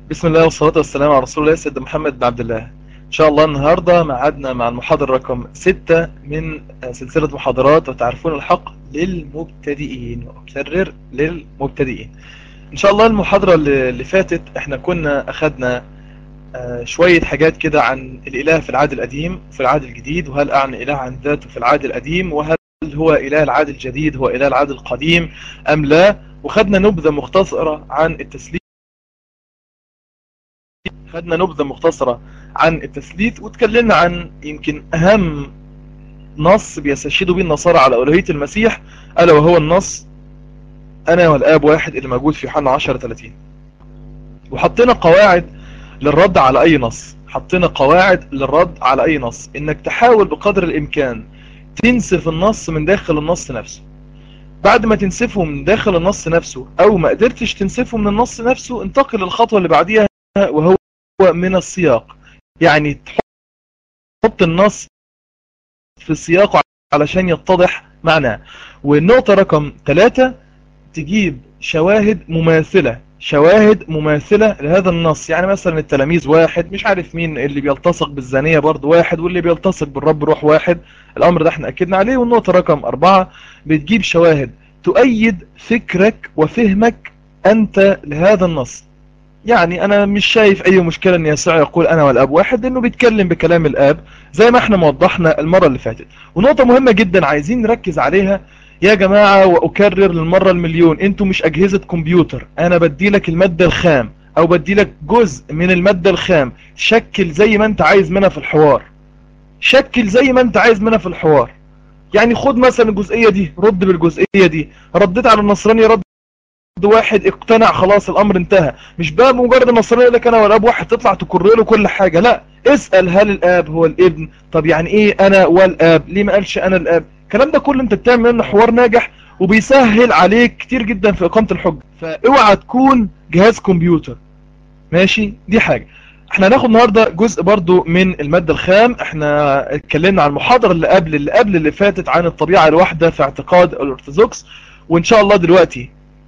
بسم الله والصلاة والسلام على رسول الله سيدنا محمد بن عبد الله إن شاء الله النهاردة معادنا مع المحاضرة رقم 6 من سلسلة محاضرات وتعرفون الحق للمبتدئين وأكرر للمبتدئين إن شاء الله المحاضرة اللي فاتت احنا كنا أخدنا شوية حاجات كده عن الإله في العهد القديم وفي العهد الجديد وهل أعني إله عن ذاته في العهد القديم وهل هو إله العهد الجديد هو إله العهد القديم أم لا وخدنا نبذة مختصرة عن التسليم خدنا نبذة مختصرة عن التثليث وتكلمنا عن يمكن أهم نص بيستشهدوا به النصارى على ألوهية المسيح ألا وهو النص أنا والآب واحد اللي موجود في يوحنا 10 30 وحطينا قواعد للرد على أي نص حطينا قواعد للرد على أي نص إنك تحاول بقدر الإمكان تنسف النص من داخل النص نفسه بعد ما تنسفه من داخل النص نفسه أو ما قدرتش تنسفه من النص نفسه انتقل للخطوة اللي بعديها وهو من السياق يعني تحط النص في سياقه علشان يتضح معناه والنقطة رقم ثلاثة تجيب شواهد مماثلة شواهد مماثلة لهذا النص يعني مثلا التلاميذ واحد مش عارف مين اللي بيلتصق بالزانية برضه واحد واللي بيلتصق بالرب روح واحد الأمر ده احنا أكدنا عليه والنقطة رقم أربعة بتجيب شواهد تؤيد فكرك وفهمك أنت لهذا النص يعني انا مش شايف اي مشكلة ان يسوع يقول انا والاب واحد لانه بيتكلم بكلام الاب زي ما احنا موضحنا المرة اللي فاتت ونقطة مهمة جدا عايزين نركز عليها يا جماعة واكرر للمرة المليون انتوا مش اجهزة كمبيوتر انا بدي لك المادة الخام او بدي لك جزء من المادة الخام شكل زي ما انت عايز منها في الحوار شكل زي ما انت عايز منها في الحوار يعني خد مثلا الجزئية دي رد بالجزئية دي رديت على النصراني رد واحد اقتنع خلاص الامر انتهى مش بقى مجرد النصراني يقول لك انا والاب واحد تطلع تكرر له كل حاجه لا اسال هل الاب هو الابن طب يعني ايه انا والاب ليه ما قالش انا الاب الكلام ده كله انت بتعمل منه حوار ناجح وبيسهل عليك كتير جدا في اقامه الحجه فاوعى تكون جهاز كمبيوتر ماشي دي حاجه احنا هناخد النهارده جزء برضو من الماده الخام احنا اتكلمنا عن المحاضره اللي قبل اللي قبل اللي فاتت عن الطبيعه الواحده في اعتقاد الارثوذكس وان شاء الله دلوقتي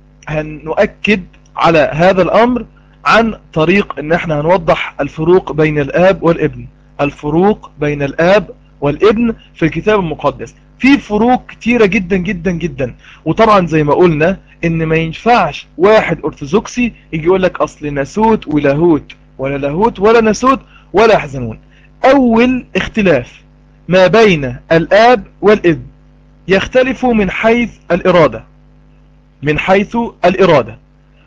هنؤكد على هذا الأمر عن طريق ان احنا هنوضح الفروق بين الآب والابن الفروق بين الآب والابن في الكتاب المقدس في فروق كتيرة جدا جدا جدا وطبعا زي ما قلنا ان ما ينفعش واحد ارثوذكسي يجي يقول لك اصل ناسوت ولاهوت ولا لاهوت ولا ناسوت ولا يحزنون اول اختلاف ما بين الآب والابن يختلف من حيث الإرادة من حيث الإرادة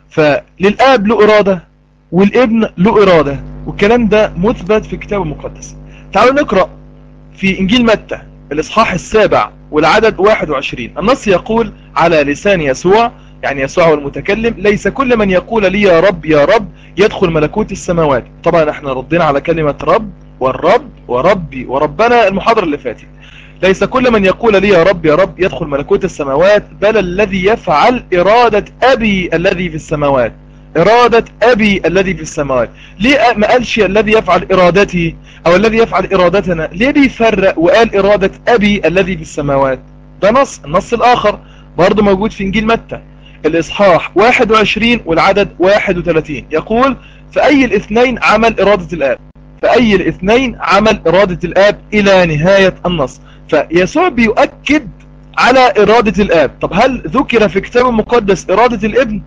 فللآب له إرادة والابن له إرادة والكلام ده مثبت في الكتاب المقدس تعالوا نقرأ في إنجيل متى الإصحاح السابع والعدد 21 النص يقول على لسان يسوع يعني يسوع هو المتكلم ليس كل من يقول لي يا رب يا رب يدخل ملكوت السماوات طبعا احنا ردينا على كلمة رب والرب وربي وربنا المحاضرة اللي فاتت ليس كل من يقول لي يا رب يا رب يدخل ملكوت السماوات بل الذي يفعل إرادة أبي الذي في السماوات إرادة أبي الذي في السماوات ليه ما قالش الذي يفعل إرادتي أو الذي يفعل إرادتنا ليه بيفرق وقال إرادة أبي الذي في السماوات ده نص النص الآخر برضه موجود في إنجيل متى الإصحاح 21 والعدد 31 يقول فأي الاثنين عمل إرادة الآب فأي الاثنين عمل إرادة الآب إلى نهاية النص فيسوع بيؤكد على إرادة الآب طب هل ذكر في الكتاب المقدس إرادة الابن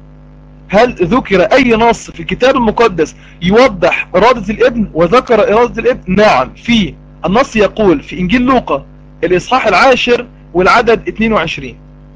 هل ذكر أي نص في الكتاب المقدس يوضح إرادة الابن وذكر إرادة الابن نعم في النص يقول في إنجيل لوقا الإصحاح العاشر والعدد 22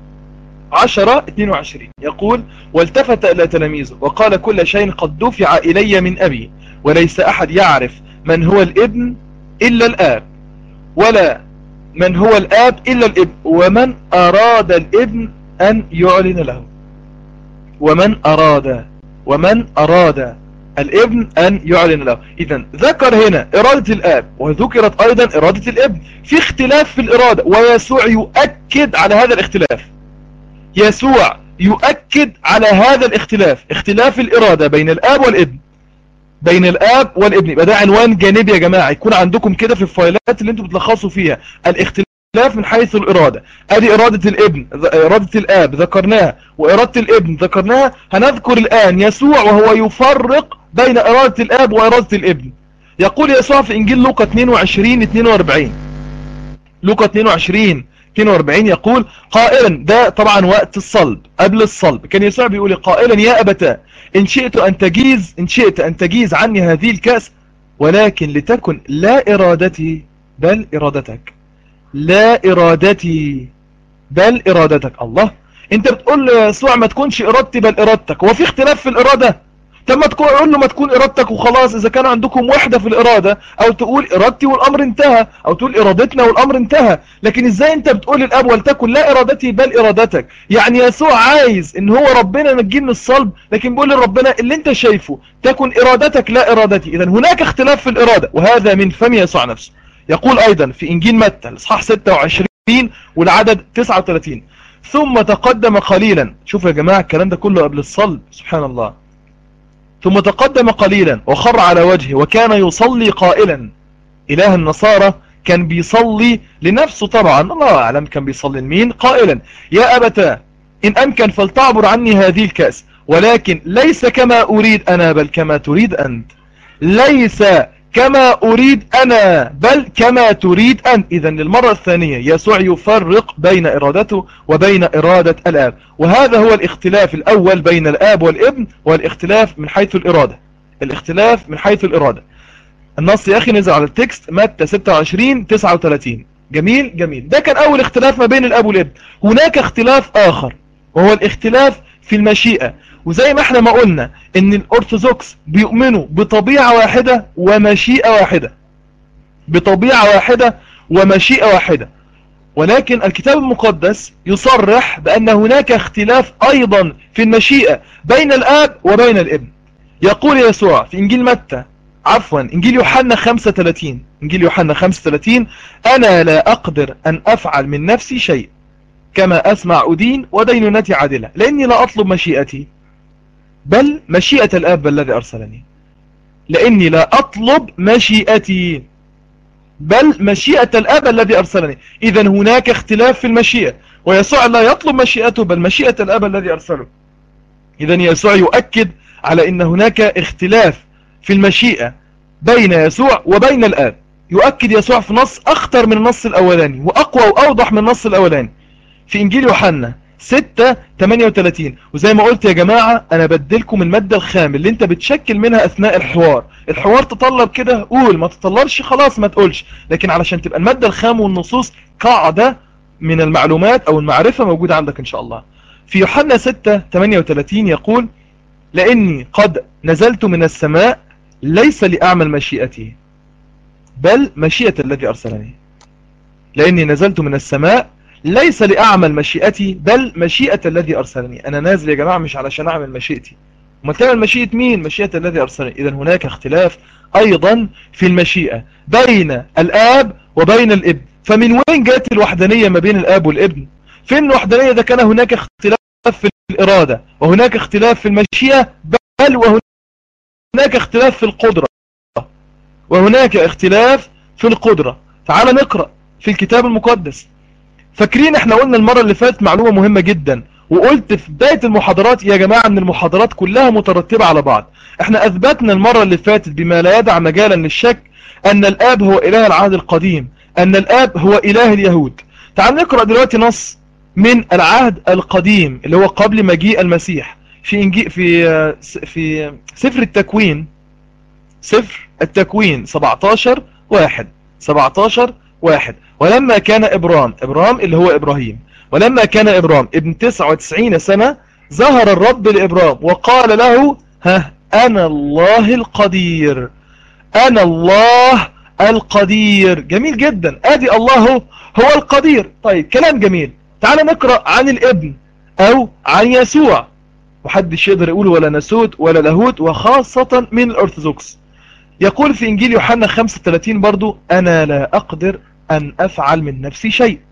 10 22 يقول والتفت إلى تلاميذه وقال كل شيء قد دفع إلي من أبي وليس أحد يعرف من هو الابن إلا الآب ولا من هو الآب إلا الابن ومن أراد الابن أن يعلن له ومن أراد ومن أراد الابن أن يعلن له إذا ذكر هنا إرادة الآب وذكرت أيضا إرادة الابن في اختلاف في الإرادة ويسوع يؤكد على هذا الاختلاف يسوع يؤكد على هذا الاختلاف اختلاف الإرادة بين الآب والابن بين الآب والابن يبقى ده عنوان جانبي يا جماعة يكون عندكم كده في الفايلات اللي انتم بتلخصوا فيها الاختلاف اختلاف من حيث الإرادة ادي إرادة الابن إرادة الآب ذكرناها وإرادة الابن ذكرناها هنذكر الآن يسوع وهو يفرق بين إرادة الآب وإرادة الابن يقول يسوع في إنجيل لوقا 22 42 لوقا 22 42 يقول قائلا ده طبعا وقت الصلب قبل الصلب كان يسوع بيقول قائلا يا أبتا إن شئت أن تجيز إن شئت أن تجيز عني هذه الكأس ولكن لتكن لا إرادتي بل إرادتك لا إرادتي بل إرادتك الله انت بتقول يسوع ما تكونش إرادتي بل إرادتك هو في اختلاف في الإرادة طب ما تقول له ما تكون إرادتك وخلاص إذا كان عندكم وحدة في الإرادة أو تقول إرادتي والأمر انتهى أو تقول إرادتنا والأمر انتهى لكن إزاي أنت بتقول الأب ولتكن لا إرادتي بل إرادتك يعني يسوع عايز إن هو ربنا نجيه من الصلب لكن بيقول لربنا اللي أنت شايفه تكن إرادتك لا إرادتي إذا هناك اختلاف في الإرادة وهذا من فم يسوع نفسه يقول أيضا في إنجيل متى الإصحاح 26 والعدد 39 ثم تقدم قليلا شوفوا يا جماعة الكلام ده كله قبل الصلب سبحان الله ثم تقدم قليلا وخر على وجهه وكان يصلي قائلا إله النصارى كان بيصلي لنفسه طبعا الله أعلم كان بيصلي لمين قائلا يا أبتا إن أمكن فلتعبر عني هذه الكأس ولكن ليس كما أريد أنا بل كما تريد أنت ليس كما أريد أنا بل كما تريد أنت إذا للمرة الثانية يسوع يفرق بين إرادته وبين إرادة الآب وهذا هو الاختلاف الأول بين الآب والابن والاختلاف من حيث الإرادة الاختلاف من حيث الإرادة النص يا أخي نزل على التكست متى 26 39 جميل جميل ده كان أول اختلاف ما بين الآب والابن هناك اختلاف آخر وهو الاختلاف في المشيئة وزي ما احنا ما قلنا ان الارثوذكس بيؤمنوا بطبيعة واحدة ومشيئة واحدة بطبيعة واحدة ومشيئة واحدة ولكن الكتاب المقدس يصرح بأن هناك اختلاف أيضا في المشيئة بين الآب وبين الابن يقول يسوع في إنجيل متى عفوا إنجيل يوحنا 35 إنجيل يوحنا 35 أنا لا أقدر أن أفعل من نفسي شيء كما أسمع أدين ودينونتي عادلة لأني لا أطلب مشيئتي بل مشيئة الآب الذي أرسلني لأني لا أطلب مشيئتي بل مشيئة الآب الذي أرسلني إذا هناك اختلاف في المشيئة ويسوع لا يطلب مشيئته بل مشيئة الآب الذي أرسله إذا يسوع يؤكد على أن هناك اختلاف في المشيئة بين يسوع وبين الآب يؤكد يسوع في نص أخطر من النص الأولاني وأقوى وأوضح من النص الأولاني في إنجيل يوحنا 6 38 وزي ما قلت يا جماعة انا بدلكم المادة الخام اللي انت بتشكل منها اثناء الحوار الحوار تطلب كده قول ما تطلبش خلاص ما تقولش لكن علشان تبقى المادة الخام والنصوص قاعدة من المعلومات او المعرفة موجودة عندك ان شاء الله في يوحنا 6 38 يقول لاني قد نزلت من السماء ليس لأعمل مشيئتي بل مشيئة الذي أرسلني لأني نزلت من السماء ليس لأعمل مشيئتي بل مشيئة الذي أرسلني أنا نازل يا جماعة مش علشان أعمل مشيئتي وما تعمل مشيئة مين مشيئة الذي أرسلني إذا هناك اختلاف أيضا في المشيئة بين الآب وبين الابن فمن وين جاءت الوحدانية ما بين الآب والابن فين الوحدانية ده كان هناك اختلاف في الإرادة وهناك اختلاف في المشيئة بل وهناك اختلاف في القدرة وهناك اختلاف في القدرة تعال نقرأ في الكتاب المقدس فاكرين احنا قلنا المرة اللي فاتت معلومة مهمة جدا وقلت في بداية المحاضرات يا جماعة ان المحاضرات كلها مترتبة على بعض احنا اثبتنا المرة اللي فاتت بما لا يدع مجالا للشك ان الاب هو اله العهد القديم ان الاب هو اله اليهود تعال نقرأ دلوقتي نص من العهد القديم اللي هو قبل مجيء المسيح في إنجي في في سفر التكوين سفر التكوين 17 واحد 17 واحد ولما كان إبرام إبرام اللي هو إبراهيم ولما كان إبرام ابن 99 سنة ظهر الرب لإبرام وقال له ها أنا الله القدير أنا الله القدير جميل جدا أدي الله هو, هو القدير طيب كلام جميل تعال نقرأ عن الابن أو عن يسوع محدش يقدر يقول ولا نسوت ولا لاهوت وخاصة من الأرثوذكس يقول في إنجيل يوحنا 35 برضو أنا لا أقدر أن أفعل من نفسي شيء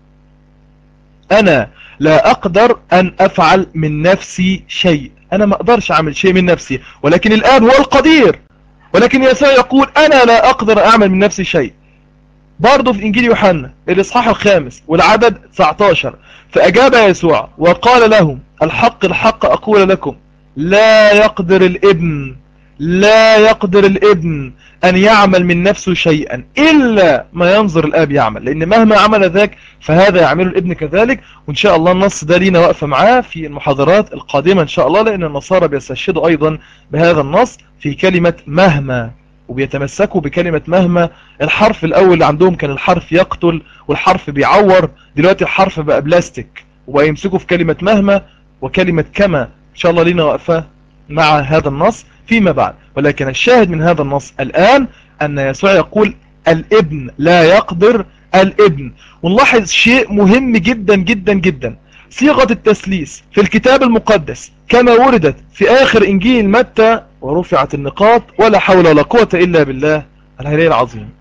أنا لا أقدر أن أفعل من نفسي شيء أنا ما أقدرش أعمل شيء من نفسي ولكن الآب هو القدير ولكن يسوع يقول أنا لا أقدر أعمل من نفسي شيء برضه في انجيل يوحنا الاصحاح الخامس والعدد 19 فاجاب يسوع وقال لهم الحق الحق اقول لكم لا يقدر الابن لا يقدر الابن أن يعمل من نفسه شيئا إلا ما ينظر الآب يعمل لأن مهما عمل ذاك فهذا يعمل الابن كذلك وإن شاء الله النص ده لينا واقفة معاه في المحاضرات القادمة إن شاء الله لأن النصارى بيستشهدوا أيضا بهذا النص في كلمة مهما وبيتمسكوا بكلمة مهما الحرف الأول اللي عندهم كان الحرف يقتل والحرف بيعور دلوقتي الحرف بقى بلاستيك ويمسكوا في كلمة مهما وكلمة كما إن شاء الله لينا واقفة مع هذا النص فيما بعد ولكن الشاهد من هذا النص الآن أن يسوع يقول الابن لا يقدر الابن ونلاحظ شيء مهم جدا جدا جدا صيغة التسليس في الكتاب المقدس كما وردت في آخر إنجيل متى ورفعت النقاط ولا حول ولا قوة إلا بالله العلي العظيم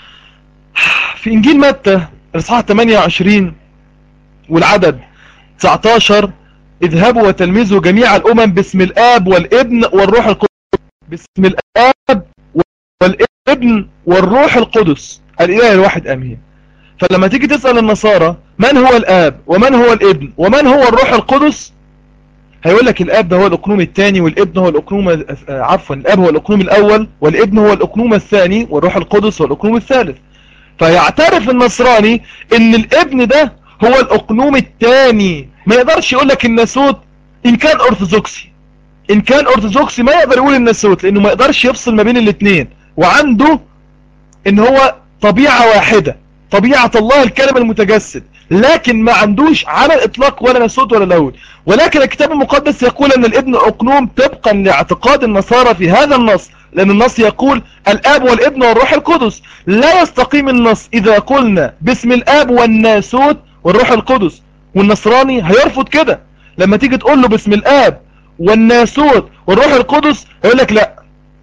في إنجيل متى الإصحاح 28 والعدد 19 اذهبوا وتلمذوا جميع الأمم باسم الآب والابن والروح القدس باسم الآب والابن والروح القدس الإله الواحد أمين فلما تيجي تسأل النصارى من هو الآب ومن هو الابن ومن هو الروح القدس هيقول لك الآب ده هو الأقنوم الثاني والابن هو الأقنوم عفوا الآب هو الأقنوم الأول والابن هو الأقنوم الثاني والروح القدس هو الأقنوم الثالث فيعترف النصراني ان الابن ده هو الأقنوم الثاني ما يقدرش يقول لك الناسوت إن كان أرثوذكسي إن كان أرثوذكسي ما يقدر يقول الناسوت لأنه ما يقدرش يفصل ما بين الاثنين وعنده إن هو طبيعة واحدة طبيعة الله الكلمة المتجسد لكن ما عندوش على الإطلاق ولا ناسوت ولا لاهوت ولكن الكتاب المقدس يقول أن الابن أقنوم طبقا لاعتقاد النصارى في هذا النص لأن النص يقول الآب والابن والروح القدس لا يستقيم النص إذا قلنا باسم الآب والناسوت والروح القدس والنصراني هيرفض كده لما تيجي تقول له باسم الآب والناسوت والروح القدس هيقول لك لا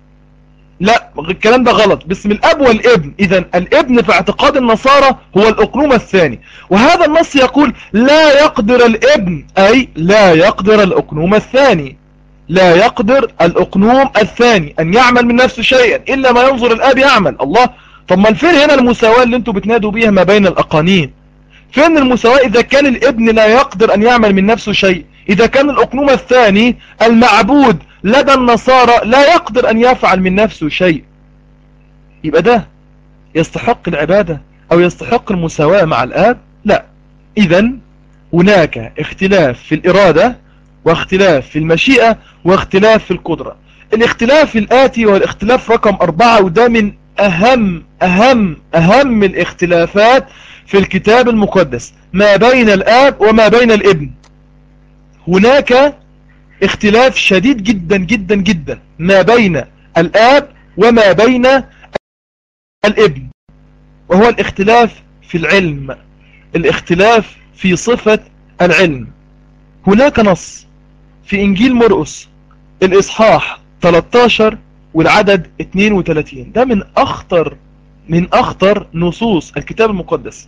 لا الكلام ده غلط باسم الاب والابن اذا الابن في اعتقاد النصارى هو الاقنوم الثاني وهذا النص يقول لا يقدر الابن اي لا يقدر الاقنوم الثاني لا يقدر الاقنوم الثاني ان يعمل من نفسه شيئا الا ما ينظر الاب يعمل الله طب ما الفين هنا المساواة اللي انتوا بتنادوا بيها ما بين الاقانيم فين المساواة اذا كان الابن لا يقدر ان يعمل من نفسه شيء اذا كان الاقنوم الثاني المعبود لدى النصارى لا يقدر أن يفعل من نفسه شيء يبقى ده يستحق العبادة أو يستحق المساواة مع الآب لا إذا هناك اختلاف في الإرادة واختلاف في المشيئة واختلاف في القدرة الاختلاف الآتي هو الاختلاف رقم أربعة وده من أهم أهم أهم الاختلافات في الكتاب المقدس ما بين الآب وما بين الابن هناك اختلاف شديد جدا جدا جدا ما بين الآب وما بين الابن وهو الاختلاف في العلم الاختلاف في صفة العلم هناك نص في إنجيل مرقس الإصحاح 13 والعدد 32 ده من أخطر من أخطر نصوص الكتاب المقدس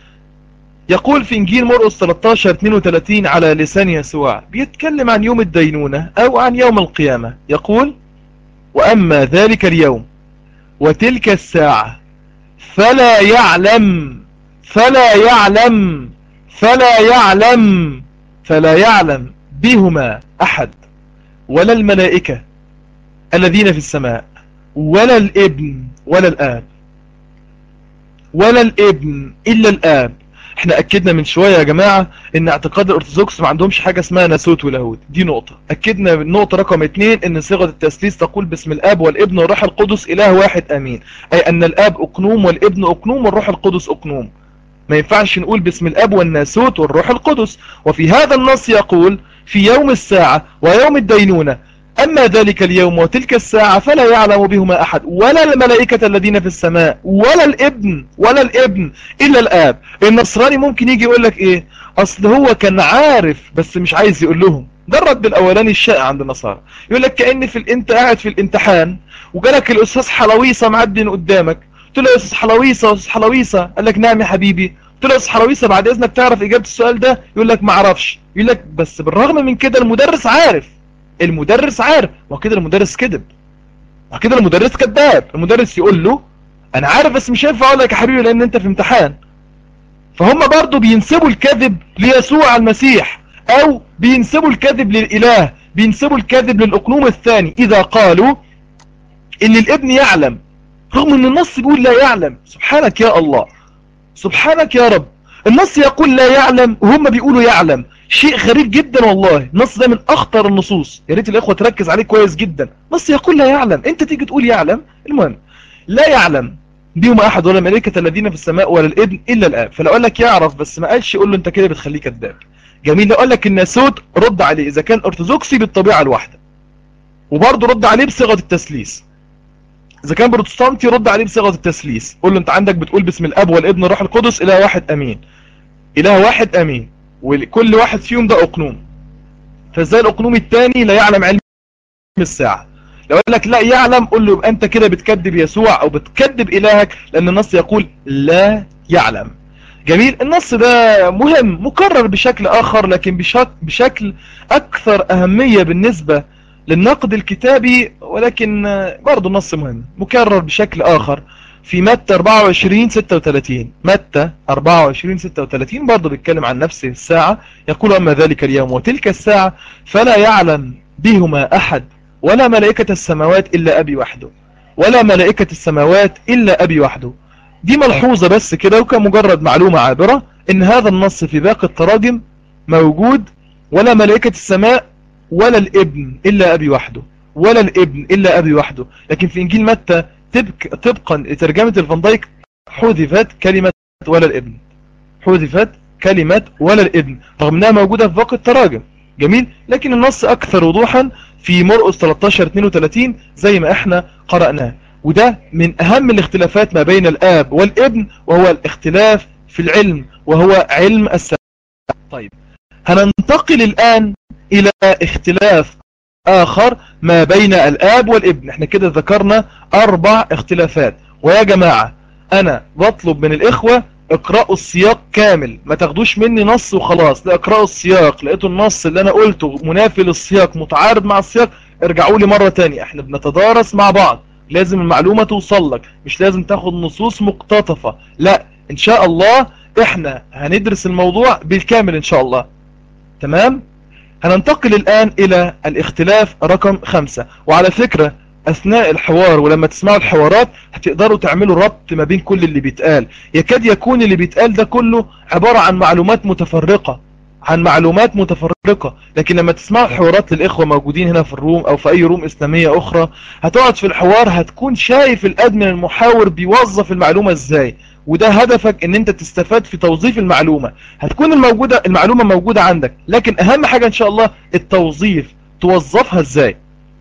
يقول في إنجيل مرقس 13 32 على لسان يسوع بيتكلم عن يوم الدينونة أو عن يوم القيامة يقول وأما ذلك اليوم وتلك الساعة فلا يعلم فلا يعلم فلا يعلم فلا يعلم بهما أحد ولا الملائكة الذين في السماء ولا الابن ولا الآب ولا الابن إلا الآب احنا اكدنا من شوية يا جماعة ان اعتقاد الارثوذكس ما عندهمش حاجة اسمها ناسوت ولاهوت دي نقطة اكدنا النقطة رقم اتنين ان صيغة التسليس تقول باسم الاب والابن والروح القدس اله واحد امين اي ان الاب اقنوم والابن اقنوم والروح القدس اقنوم ما ينفعش نقول باسم الاب والناسوت والروح القدس وفي هذا النص يقول في يوم الساعة ويوم الدينونة أما ذلك اليوم وتلك الساعة فلا يعلم بهما أحد ولا الملائكة الذين في السماء ولا الابن ولا الابن إلا الآب النصراني ممكن يجي يقول لك إيه أصل هو كان عارف بس مش عايز يقول لهم ده الرد الأولاني الشائع عند النصارى يقول لك كأن في انت قاعد في الامتحان وجالك الأستاذ حلويصة معدي من قدامك قلت له يا أستاذ حلويصة يا أستاذ حلويصة قال لك نعم يا حبيبي قلت له يا أستاذ حلويصة بعد إذنك تعرف إجابة السؤال ده يقول لك ما اعرفش يقول لك بس بالرغم من كده المدرس عارف المدرس عارف وكده المدرس كذب وكده المدرس كذاب المدرس يقول له انا عارف بس مش هينفع اقول لك يا حبيبي لان انت في امتحان فهم برضو بينسبوا الكذب ليسوع المسيح او بينسبوا الكذب للاله بينسبوا الكذب للاقنوم الثاني اذا قالوا ان الابن يعلم رغم ان النص بيقول لا يعلم سبحانك يا الله سبحانك يا رب النص يقول لا يعلم وهم بيقولوا يعلم شيء غريب جدا والله النص ده من اخطر النصوص يا ريت الاخوه تركز عليه كويس جدا النص يقول لا يعلم انت تيجي تقول يعلم المهم لا يعلم بهم احد ولا ملائكه الذين في السماء ولا الابن الا الاب فلو قال لك يعرف بس ما قالش يقول له انت كده بتخليه كذاب جميل لو قال لك الناسوت رد عليه اذا كان ارثوذكسي بالطبيعه الواحده وبرضه رد عليه بصيغه التثليث اذا كان بروتستانتي رد عليه بصيغه التثليث قول له انت عندك بتقول باسم الاب والابن والروح القدس اله واحد امين اله واحد امين وكل واحد فيهم ده اقنوم فازاي الاقنوم الثاني لا يعلم علم الساعه لو قال لك لا يعلم قول له يبقى انت كده بتكذب يسوع او بتكذب الهك لان النص يقول لا يعلم جميل النص ده مهم مكرر بشكل اخر لكن بشكل اكثر اهمية بالنسبة للنقد الكتابي ولكن برضه النص مهم مكرر بشكل اخر في متى 24 36 متى 24 36 برضه بيتكلم عن نفس الساعة يقول أما ذلك اليوم وتلك الساعة فلا يعلم بهما أحد ولا ملائكة السماوات إلا أبي وحده ولا ملائكة السماوات إلا أبي وحده دي ملحوظة بس كده وكمجرد معلومة عابرة إن هذا النص في باقي التراجم موجود ولا ملائكة السماء ولا الابن إلا أبي وحده ولا الابن إلا أبي وحده لكن في إنجيل متى طبقا لترجمة الفاندايك حذفت كلمة ولا الابن حذفت كلمة ولا الابن رغم انها موجودة في باقي التراجم جميل لكن النص اكثر وضوحا في مرقس 13 32 زي ما احنا قرأناه وده من اهم الاختلافات ما بين الاب والابن وهو الاختلاف في العلم وهو علم السماء طيب هننتقل الان الى اختلاف اخر ما بين الاب والابن احنا كده ذكرنا اربع اختلافات ويا جماعة انا بطلب من الاخوة اقرأوا السياق كامل ما تاخدوش مني نص وخلاص لا اقرأوا السياق لقيتوا النص اللي انا قلته منافي للسياق متعارض مع السياق ارجعوا لي مرة تانية احنا بنتدارس مع بعض لازم المعلومة توصل لك مش لازم تاخد نصوص مقتطفة لا ان شاء الله احنا هندرس الموضوع بالكامل ان شاء الله تمام هننتقل الآن إلى الاختلاف رقم خمسة وعلى فكرة أثناء الحوار ولما تسمعوا الحوارات هتقدروا تعملوا ربط ما بين كل اللي بيتقال يكاد يكون اللي بيتقال ده كله عبارة عن معلومات متفرقة عن معلومات متفرقة لكن لما تسمعوا الحوارات للإخوة موجودين هنا في الروم أو في أي روم إسلامية أخرى هتقعد في الحوار هتكون شايف الأدمن المحاور بيوظف المعلومة إزاي وده هدفك ان انت تستفاد في توظيف المعلومة هتكون الموجودة المعلومة موجودة عندك لكن اهم حاجة ان شاء الله التوظيف توظفها ازاي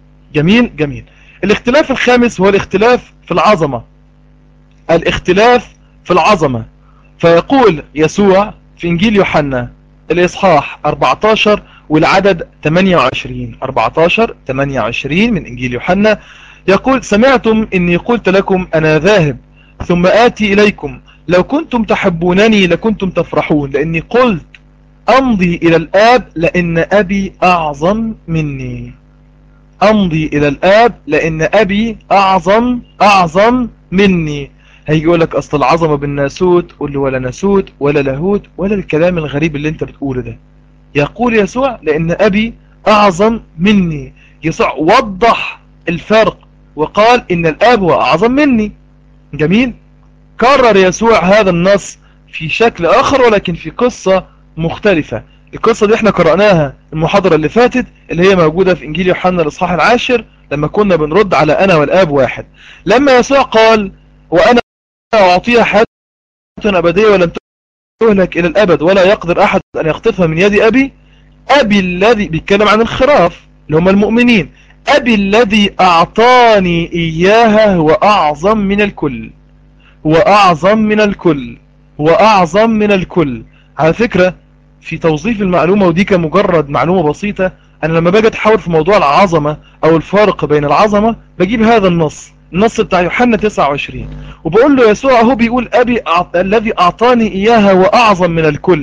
جميل جميل الاختلاف الخامس هو الاختلاف في العظمة الاختلاف في العظمة فيقول يسوع في انجيل يوحنا الاصحاح 14 والعدد 28 14 28 من انجيل يوحنا يقول سمعتم اني قلت لكم انا ذاهب ثم آتي إليكم لو كنتم تحبونني لكنتم تفرحون لأني قلت أمضي إلى الآب لأن أبي أعظم مني أمضي إلى الآب لأن أبي أعظم أعظم مني هيجي يقول لك أصل العظمة بالناسوت قول له ولا ناسوت ولا لاهوت ولا الكلام الغريب اللي انت بتقوله ده يقول يسوع لأن أبي أعظم مني يسوع وضح الفرق وقال إن الآب هو أعظم مني جميل كرر يسوع هذا النص في شكل آخر ولكن في قصة مختلفة القصة دي احنا قرأناها المحاضرة اللي فاتت اللي هي موجودة في انجيل يوحنا الاصحاح العاشر لما كنا بنرد على انا والاب واحد لما يسوع قال وانا اعطيها حياة ابدية ولم تهلك الى الابد ولا يقدر احد ان يخطفها من يد ابي ابي الذي بيتكلم عن الخراف اللي هم المؤمنين أبي الذي أعطاني إياها هو أعظم من الكل هو أعظم من الكل هو أعظم من الكل على فكرة في توظيف المعلومة ودي كمجرد معلومة بسيطة أنا لما باجي أتحاور في موضوع العظمة أو الفارق بين العظمة بجيب هذا النص النص بتاع يوحنا 29 وبقول له يسوع هو بيقول أبي أعط... الذي أعطاني إياها هو أعظم من الكل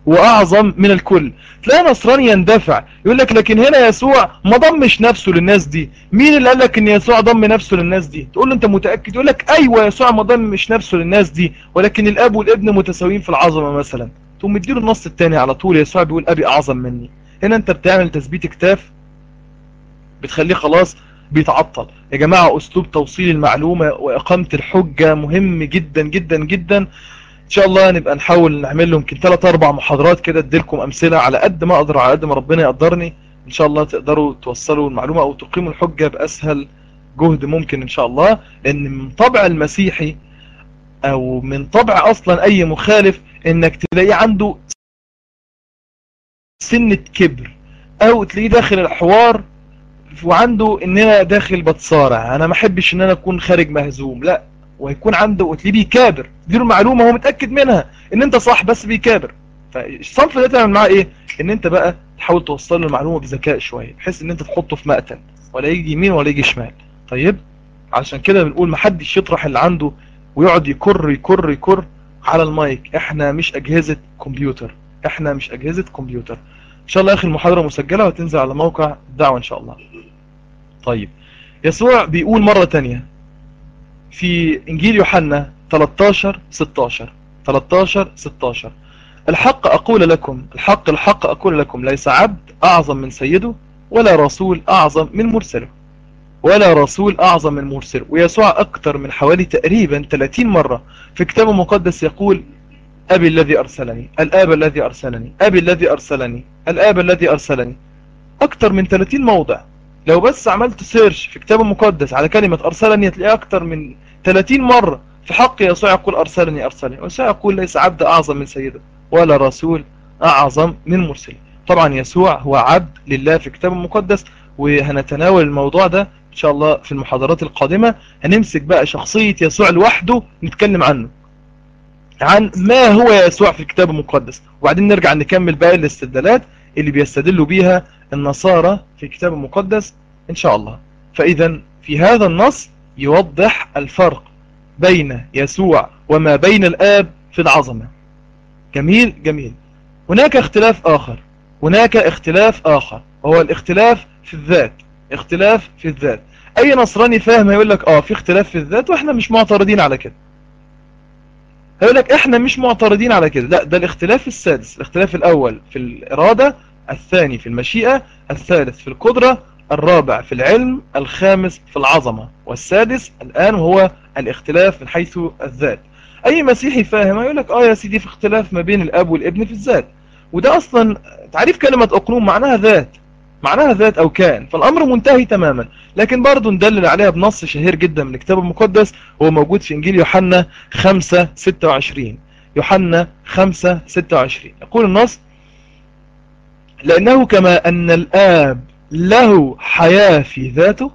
واعظم من الكل تلاقي نصراني يندفع يقول لك لكن هنا يسوع ما ضمش نفسه للناس دي مين اللي قال لك ان يسوع ضم نفسه للناس دي تقول له انت متاكد يقول لك ايوه يسوع ما ضمش نفسه للناس دي ولكن الاب والابن متساويين في العظمه مثلا تقوم مديله النص الثاني على طول يسوع بيقول ابي اعظم مني هنا انت بتعمل تثبيت كتاف بتخليه خلاص بيتعطل يا جماعة اسلوب توصيل المعلومة واقامة الحجة مهم جدا جدا جدا ان شاء الله نبقى نحاول نعمل له يمكن 3 4 محاضرات كده اديلكم امثلة على قد ما اقدر على قد ما ربنا يقدرني ان شاء الله تقدروا توصلوا المعلومة او تقيموا الحجة باسهل جهد ممكن ان شاء الله لان من طبع المسيحي او من طبع اصلا اي مخالف انك تلاقيه عنده سنة كبر او تلاقيه داخل الحوار وعنده ان انا داخل بتصارع انا ما احبش ان انا اكون خارج مهزوم لا ويكون عنده وتلاقيه بيكابر دي معلومه هو متاكد منها ان انت صح بس بيكابر فالصنف ده تعمل معاه ايه ان انت بقى تحاول توصل له المعلومه بذكاء شويه بحيث ان انت تحطه في مقتل ولا يجي يمين ولا يجي شمال طيب عشان كده بنقول ما حدش يطرح اللي عنده ويقعد يكر يكر يكر على المايك احنا مش اجهزه كمبيوتر احنا مش اجهزه كمبيوتر ان شاء الله اخر المحاضره مسجله وتنزل على موقع الدعوه ان شاء الله طيب يسوع بيقول مرة تانية في انجيل يوحنا 13 16 13 16 الحق اقول لكم الحق الحق اقول لكم ليس عبد اعظم من سيده ولا رسول اعظم من مرسله ولا رسول اعظم من مرسله ويسوع اكتر من حوالي تقريبا 30 مرة في كتابه المقدس يقول ابي الذي ارسلني الاب الذي ارسلني ابي الذي ارسلني الاب الذي ارسلني اكتر من 30 موضع لو بس عملت سيرش في كتاب المقدس على كلمة أرسلني هتلاقيها أكتر من 30 مرة في حق يسوع يقول أرسلني أرسلني ويسوع يقول ليس عبد أعظم من سيده ولا رسول أعظم من مرسله طبعا يسوع هو عبد لله في كتاب المقدس وهنتناول الموضوع ده إن شاء الله في المحاضرات القادمة هنمسك بقى شخصية يسوع لوحده نتكلم عنه عن ما هو يسوع في الكتاب المقدس وبعدين نرجع نكمل باقي الاستدلالات اللي بيستدلوا بيها النصارى في الكتاب المقدس إن شاء الله فإذا في هذا النص يوضح الفرق بين يسوع وما بين الآب في العظمة جميل جميل هناك اختلاف آخر هناك اختلاف آخر وهو الاختلاف في الذات اختلاف في الذات أي نصراني فاهم يقول لك آه في اختلاف في الذات وإحنا مش معترضين على كده هيقول لك إحنا مش معترضين على كده لا ده الاختلاف السادس الاختلاف الأول في الإرادة الثاني في المشيئة الثالث في القدرة الرابع في العلم الخامس في العظمة والسادس الآن هو الاختلاف من حيث الذات أي مسيحي فاهم يقول لك آه يا سيدي في اختلاف ما بين الأب والابن في الذات وده أصلا تعريف كلمة أقنوم معناها ذات معناها ذات أو كان فالأمر منتهي تماما لكن برضو ندلل عليها بنص شهير جدا من الكتاب المقدس هو موجود في إنجيل يوحنا 5 26 يوحنا 5 26 يقول النص لأنه كما أن الآب له حياة في ذاته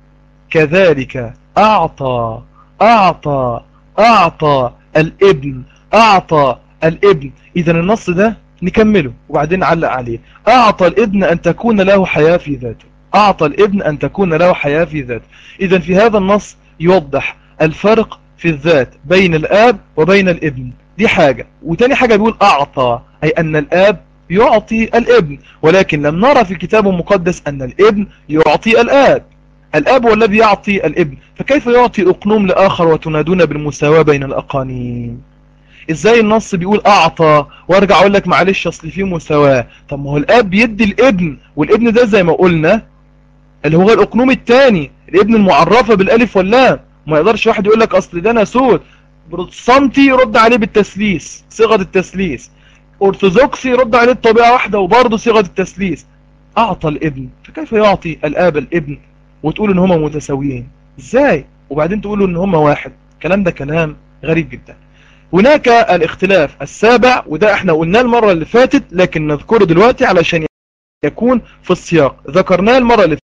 كذلك أعطى أعطى أعطى الابن أعطى الابن إذا النص ده نكمله وبعدين نعلق عليه أعطى الابن أن تكون له حياة في ذاته أعطى الابن أن تكون له حياة في ذاته إذا في هذا النص يوضح الفرق في الذات بين الآب وبين الابن دي حاجة وتاني حاجة بيقول أعطى أي أن الآب يعطي الابن ولكن لم نرى في الكتاب المقدس أن الابن يعطي الآب الآب هو الذي يعطي الابن فكيف يعطي أقنوم لآخر وتنادون بالمساواة بين الأقانيم ازاي النص بيقول اعطى وارجع اقول لك معلش اصل فيه مساواة طب ما هو الاب بيدي الابن والابن ده زي ما قلنا اللي هو الاقنوم الثاني الابن المعرفة بالالف واللام ما يقدرش واحد يقول لك اصل ده ناسوت بروتستانتي يرد عليه بالتسليس صيغة التسليس أرثوذكسي يرد عليه الطبيعة واحدة وبرضه صيغة التسليس أعطى الابن فكيف يعطي الآب الابن وتقول إن هما متساويين إزاي وبعدين تقولوا إن هما واحد الكلام ده كلام غريب جدا هناك الاختلاف السابع وده احنا قلناه المرة اللي فاتت لكن نذكره دلوقتي علشان يكون في السياق ذكرناه المرة اللي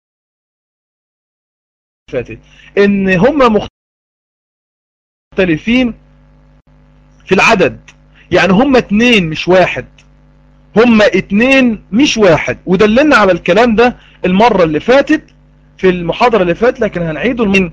فاتت ان هما مختلفين في العدد يعني هما اتنين مش واحد هما اتنين مش واحد ودللنا على الكلام ده المرة اللي فاتت في المحاضرة اللي فاتت لكن هنعيده من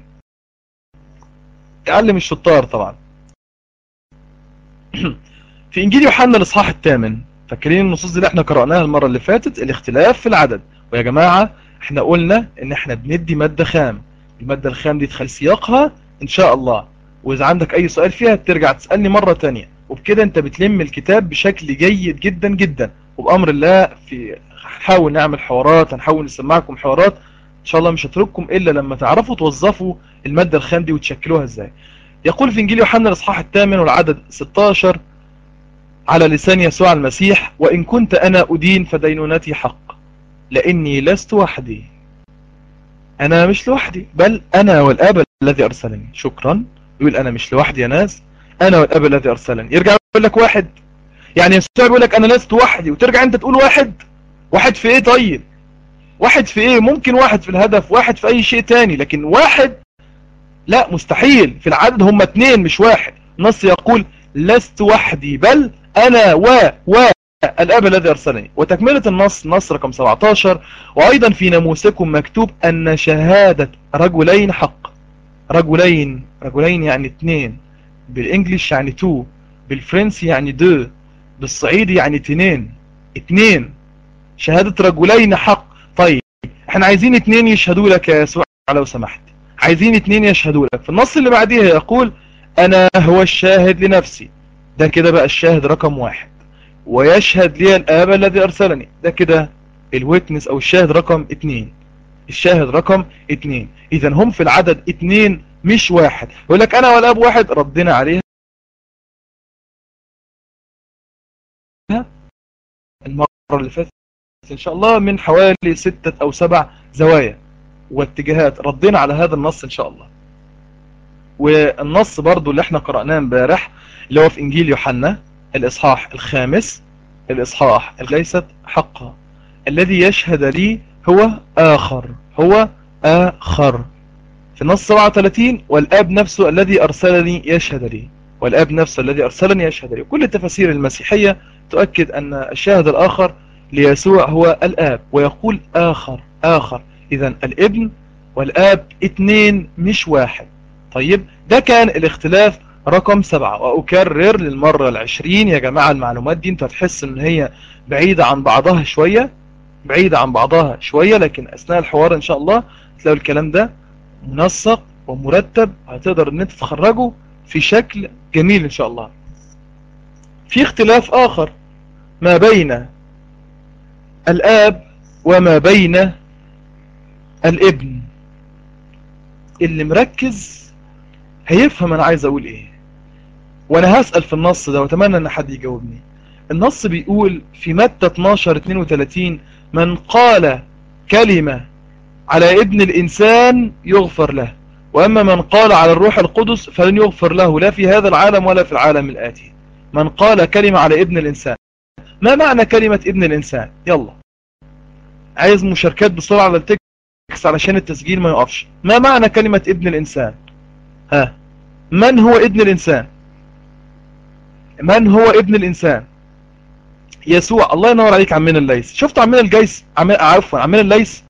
تعلم الشطار طبعا في انجيل يوحنا الاصحاح الثامن فاكرين النصوص دي اللي احنا قرأناها المرة اللي فاتت الاختلاف في العدد ويا جماعة احنا قلنا ان احنا بندي مادة خام المادة الخام دي تخلي سياقها ان شاء الله واذا عندك اي سؤال فيها ترجع تسألني مرة تانية وبكده انت بتلم الكتاب بشكل جيد جدا جدا وبأمر الله في هنحاول نعمل حوارات هنحاول نسمعكم حوارات ان شاء الله مش هترككم الا لما تعرفوا توظفوا المادة الخام دي وتشكلوها ازاي يقول في انجيل يوحنا الاصحاح الثامن والعدد 16 على لسان يسوع المسيح وان كنت انا ادين فدينونتي حق لاني لست وحدي انا مش لوحدي بل انا والاب الذي ارسلني شكرا يقول انا مش لوحدي يا ناس انا والاب الذي ارسلني يرجع يقول لك واحد يعني يسوع بيقول لك انا لست وحدي وترجع انت تقول واحد واحد في ايه طيب واحد في ايه ممكن واحد في الهدف واحد في اي شيء تاني لكن واحد لا مستحيل في العدد هم اتنين مش واحد النص يقول لست وحدي بل انا و و الاب الذي ارسلني وتكملة النص نص رقم 17 وايضا في ناموسكم مكتوب ان شهادة رجلين حق رجلين رجلين يعني اتنين بالانجليش يعني تو بالفرنسي يعني دو بالصعيدي يعني اتنين اتنين شهادة رجلين حق طيب احنا عايزين اتنين يشهدوا لك يا يسوع لو سمحت عايزين اتنين يشهدوا لك في النص اللي بعديها يقول انا هو الشاهد لنفسي ده كده بقى الشاهد رقم واحد ويشهد لي الاب الذي ارسلني ده كده الويتنس او الشاهد رقم اتنين الشاهد رقم اتنين اذا هم في العدد اتنين مش واحد يقول لك انا والاب واحد ردنا عليها المرة اللي فاتت ان شاء الله من حوالي ستة او سبع زوايا واتجاهات ردينا على هذا النص ان شاء الله والنص برضو اللي احنا قرأناه امبارح اللي هو في انجيل يوحنا الاصحاح الخامس الاصحاح ليست حقا الذي يشهد لي هو اخر هو اخر في النص 37 والاب نفسه الذي ارسلني يشهد لي والاب نفسه الذي ارسلني يشهد لي كل التفاسير المسيحية تؤكد ان الشاهد الاخر ليسوع هو الاب ويقول اخر اخر اذا الابن والاب اتنين مش واحد طيب ده كان الاختلاف رقم سبعة واكرر للمرة العشرين يا جماعة المعلومات دي انت هتحس ان هي بعيدة عن بعضها شوية بعيدة عن بعضها شوية لكن اثناء الحوار ان شاء الله تلاقوا الكلام ده منسق ومرتب هتقدر ان انت تخرجه في شكل جميل ان شاء الله في اختلاف اخر ما بين الاب وما بين الابن اللي مركز هيفهم انا عايز اقول ايه وانا هسأل في النص ده واتمنى ان حد يجاوبني النص بيقول في متى 12 32 من قال كلمة على ابن الانسان يغفر له واما من قال على الروح القدس فلن يغفر له لا في هذا العالم ولا في العالم الاتي من قال كلمة على ابن الانسان ما معنى كلمة ابن الانسان يلا عايز مشاركات بسرعة على التكس علشان التسجيل ما يقفش ما معنى كلمة ابن الانسان ها من هو ابن الانسان من هو ابن الانسان يسوع الله ينور عليك عمنا الليس شفت عمنا الجيس عم... عفوا عمنا الليس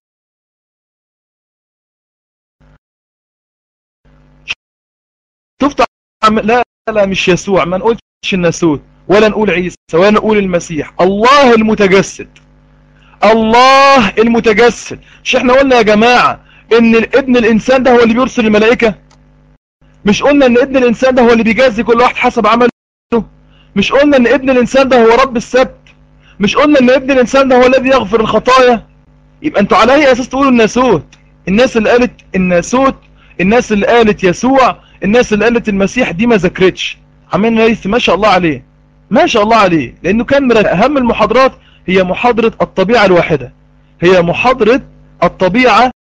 شفت عم... لا لا مش يسوع ما نقولش الناسوت ولا نقول عيسى ولا نقول المسيح الله المتجسد الله المتجسد مش احنا قلنا يا جماعة ان ابن الانسان ده هو اللي بيرسل الملائكة مش قلنا ان ابن الانسان ده هو اللي بيجازي كل واحد حسب عمله مش قلنا ان ابن الانسان ده هو رب السبت مش قلنا ان ابن الانسان ده هو الذي يغفر الخطايا يبقى انتوا على اي اساس تقولوا الناسوت الناس اللي قالت الناسوت الناس اللي قالت يسوع الناس اللي قالت المسيح دي ما ذكرتش عمين ليث ما شاء الله عليه ما شاء الله عليه لانه كان من اهم المحاضرات هي محاضرة الطبيعة الواحدة هي محاضرة الطبيعة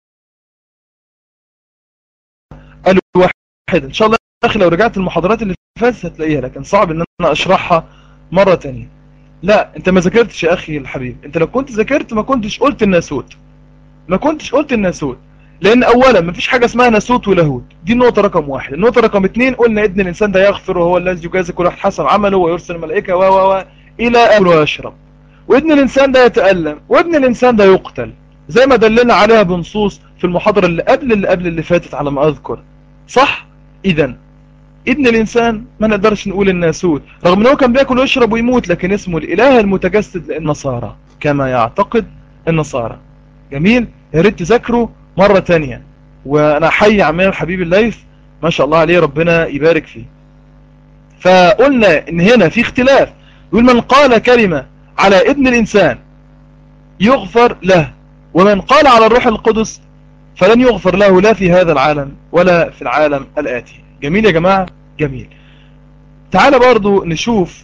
الواحدة ان شاء الله يا اخي لو رجعت المحاضرات اللي فاتت هتلاقيها لكن صعب ان انا اشرحها مرة تانية لا انت ما ذاكرتش يا اخي الحبيب انت لو كنت ذاكرت ما كنتش قلت الناسوت ما كنتش قلت الناسوت لان اولا ما فيش حاجة اسمها ناسوت ولاهوت دي النقطة رقم واحد النقطة رقم اتنين قلنا ابن الانسان ده يغفر وهو الذي يجازي كل واحد حسب عمله ويرسل الملائكة و و و الى اكل ويشرب وابن الانسان ده يتألم وابن الانسان ده يقتل زي ما دلنا عليها بنصوص في المحاضرة اللي قبل اللي قبل اللي فاتت على ما اذكر صح اذا ابن الإنسان ما نقدرش نقول الناسوت رغم أنه كان بيأكل ويشرب ويموت لكن اسمه الإله المتجسد للنصارى كما يعتقد النصارى جميل يا ريت تذاكروا مرة تانية وأنا حي عمال حبيب الليث ما شاء الله عليه ربنا يبارك فيه فقلنا ان هنا في اختلاف يقول من قال كلمة على ابن الإنسان يغفر له ومن قال على الروح القدس فلن يغفر له لا في هذا العالم ولا في العالم الآتي جميل يا جماعة جميل تعال برضو نشوف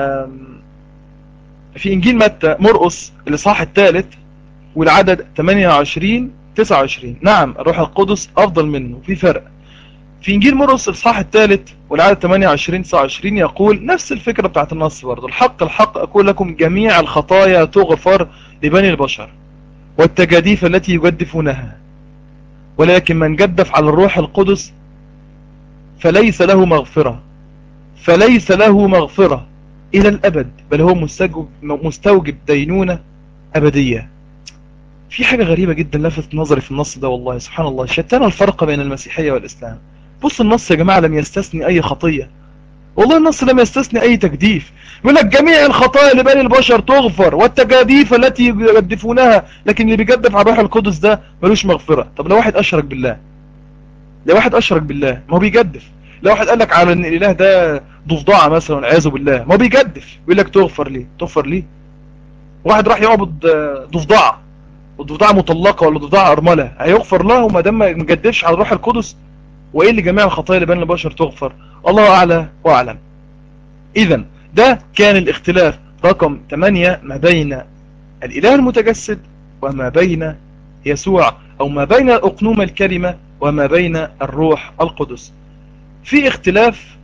في إنجيل متى مرقس الإصحاح الثالث والعدد 28 29 نعم الروح القدس أفضل منه في فرق في إنجيل مرقس الإصحاح الثالث والعدد 28 29 يقول نفس الفكرة بتاعت النص برضو الحق الحق أقول لكم جميع الخطايا تغفر لبني البشر والتجاديف التي يجدفونها ولكن من جدف على الروح القدس فليس له مغفرة فليس له مغفرة إلى الأبد بل هو مستوجب, مستوجب دينونة أبدية في حاجة غريبة جدا لفت نظري في النص ده والله سبحان الله شتان الفرق بين المسيحية والإسلام بص النص يا جماعة لم يستثني أي خطية والله النص لم يستثني أي تجديف يقول لك جميع الخطايا لبني البشر تغفر والتجاديف التي يجدفونها لكن اللي بيجدف على الروح القدس ده ملوش مغفرة طب لو واحد أشرك بالله لو واحد أشرك بالله ما هو بيجدف لو واحد قال لك على ان الاله ده ضفدعه مثلا والعياذ بالله ما هو بيجدف يقول لك تغفر ليه تغفر ليه واحد راح يعبد ضفدعه والضفدعه مطلقه ولا ضفدعه ارمله هيغفر له وما دام ما جدفش على الروح القدس وايه اللي جميع الخطايا اللي بين البشر تغفر الله اعلى واعلم اذا ده كان الاختلاف رقم 8 ما بين الاله المتجسد وما بين يسوع او ما بين اقنوم الكلمه وما بين الروح القدس في اختلاف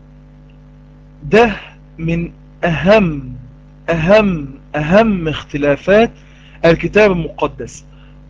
ده من أهم أهم أهم اختلافات الكتاب المقدس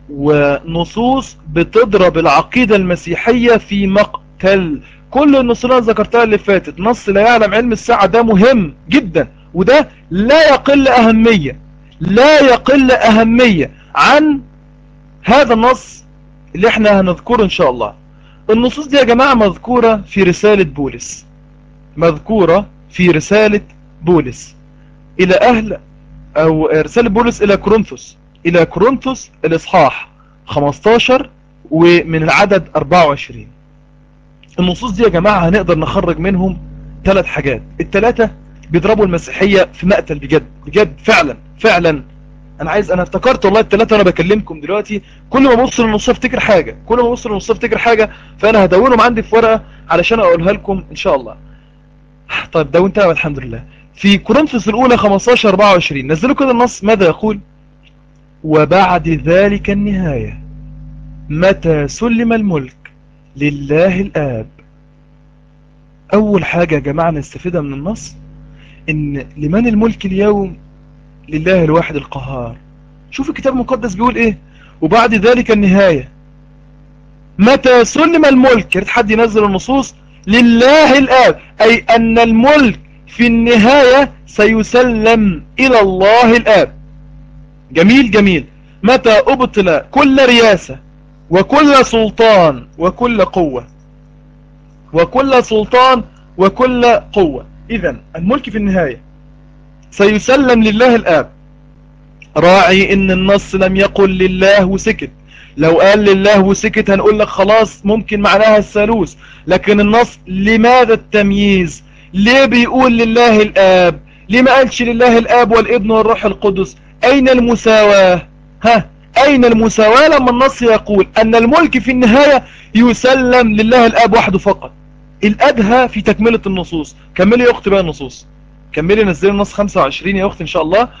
ونصوص بتضرب العقيدة المسيحية في مقتل كل النصوص اللي ذكرتها اللي فاتت نص لا يعلم علم الساعة ده مهم جدا وده لا يقل أهمية لا يقل أهمية عن هذا النص اللي احنا هنذكره ان شاء الله النصوص دي يا جماعة مذكورة في رسالة بولس مذكورة في رسالة بولس إلى أهل أو رسالة بولس إلى كورنثوس إلى كورنثوس الإصحاح 15 ومن العدد 24 النصوص دي يا جماعة هنقدر نخرج منهم ثلاث حاجات الثلاثة بيضربوا المسيحية في مقتل بجد بجد فعلا فعلا انا عايز انا افتكرت والله الثلاثه وانا بكلمكم دلوقتي كل ما ابص للنص افتكر حاجه كل ما ابص للنص افتكر حاجه فانا هدونهم عندي في ورقه علشان اقولها لكم ان شاء الله طيب دونتها الحمد لله في كورنثوس الاولى 15 24 نزلوا كده النص ماذا يقول وبعد ذلك النهايه متى سلم الملك لله الاب اول حاجه يا جماعه نستفيدها من النص ان لمن الملك اليوم لله الواحد القهار شوف الكتاب المقدس بيقول ايه وبعد ذلك النهاية متى سلم الملك يريد حد ينزل النصوص لله الآب أي أن الملك في النهاية سيسلم إلى الله الآب جميل جميل متى أبطل كل رياسة وكل سلطان وكل قوة وكل سلطان وكل قوة إذا الملك في النهاية سيسلم لله الآب راعي ان النص لم يقل لله وسكت لو قال لله وسكت هنقول لك خلاص ممكن معناها الثالوث لكن النص لماذا التمييز ليه بيقول لله الآب ليه ما قالش لله الآب والابن والروح القدس أين المساواة ها أين المساواة لما النص يقول أن الملك في النهاية يسلم لله الآب وحده فقط الأدهى في تكملة النصوص كملي يا أختي بقى النصوص كملي نزلي النص 25 يا أختي إن شاء الله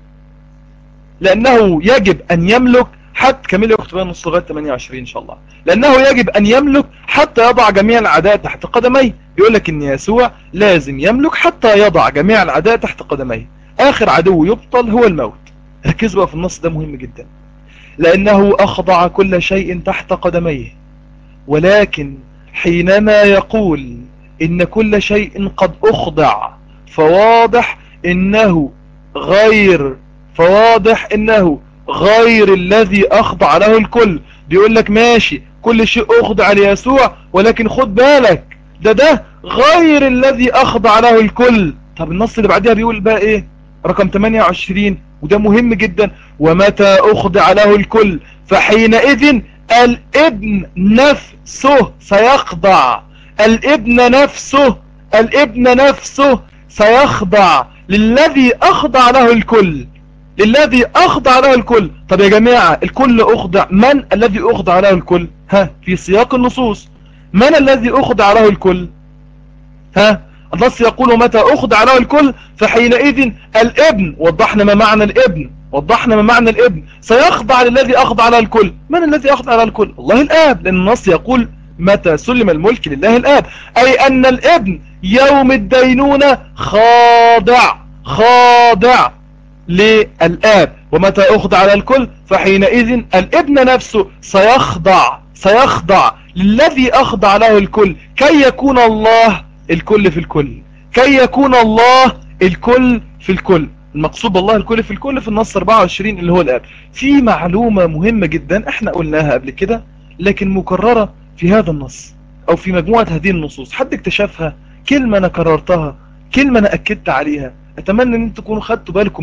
لأنه يجب أن يملك حتى كملي يا أختي بقى النص لغاية 28 إن شاء الله لأنه يجب أن يملك حتى يضع جميع الأعداء تحت قدميه يقول لك إن يسوع لازم يملك حتى يضع جميع الأعداء تحت قدميه آخر عدو يبطل هو الموت ركزوا بقى في النص ده مهم جدا لأنه أخضع كل شيء تحت قدميه ولكن حينما يقول إن كل شيء قد أخضع فواضح انه غير فواضح انه غير الذي اخضع له الكل بيقول لك ماشي كل شيء اخضع ليسوع ولكن خد بالك ده ده غير الذي اخضع له الكل طب النص اللي بعدها بيقول بقى ايه رقم 28 وده مهم جدا ومتى اخضع له الكل فحينئذ الابن نفسه سيخضع الابن نفسه الابن نفسه سيخضع للذي اخضع له الكل للذي اخضع له الكل طب يا جماعة الكل اخضع من الذي اخضع له الكل ها في سياق النصوص من الذي اخضع له الكل ها النص يقول متى اخضع له الكل فحينئذ الابن وضحنا ما معنى الابن وضحنا ما معنى الابن سيخضع للذي اخضع له الكل من الذي اخضع له الكل الله الاب لان النص يقول متى سلم الملك لله الاب اي ان الابن يوم الدينونة خاضع خاضع للآب ومتى أخضع على الكل فحينئذ الابن نفسه سيخضع سيخضع للذي أخضع له الكل كي يكون الله الكل في الكل كي يكون الله الكل في الكل المقصود بالله الكل في الكل في النص 24 اللي هو الآب في معلومة مهمة جدا احنا قلناها قبل كده لكن مكررة في هذا النص او في مجموعة هذه النصوص حد اكتشفها كلمة انا كررتها كلمة انا اكدت عليها اتمنى ان انتم تكونوا خدتوا بالكم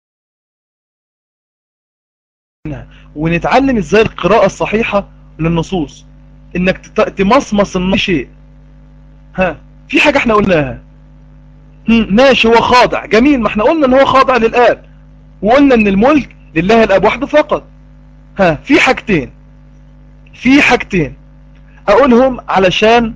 منها ونتعلم ازاي القراءة الصحيحة للنصوص انك تمصمص شيء ها في حاجة احنا قلناها ماشي هو خاضع جميل ما احنا قلنا ان هو خاضع للآب وقلنا ان الملك لله الآب وحده فقط ها في حاجتين في حاجتين اقولهم علشان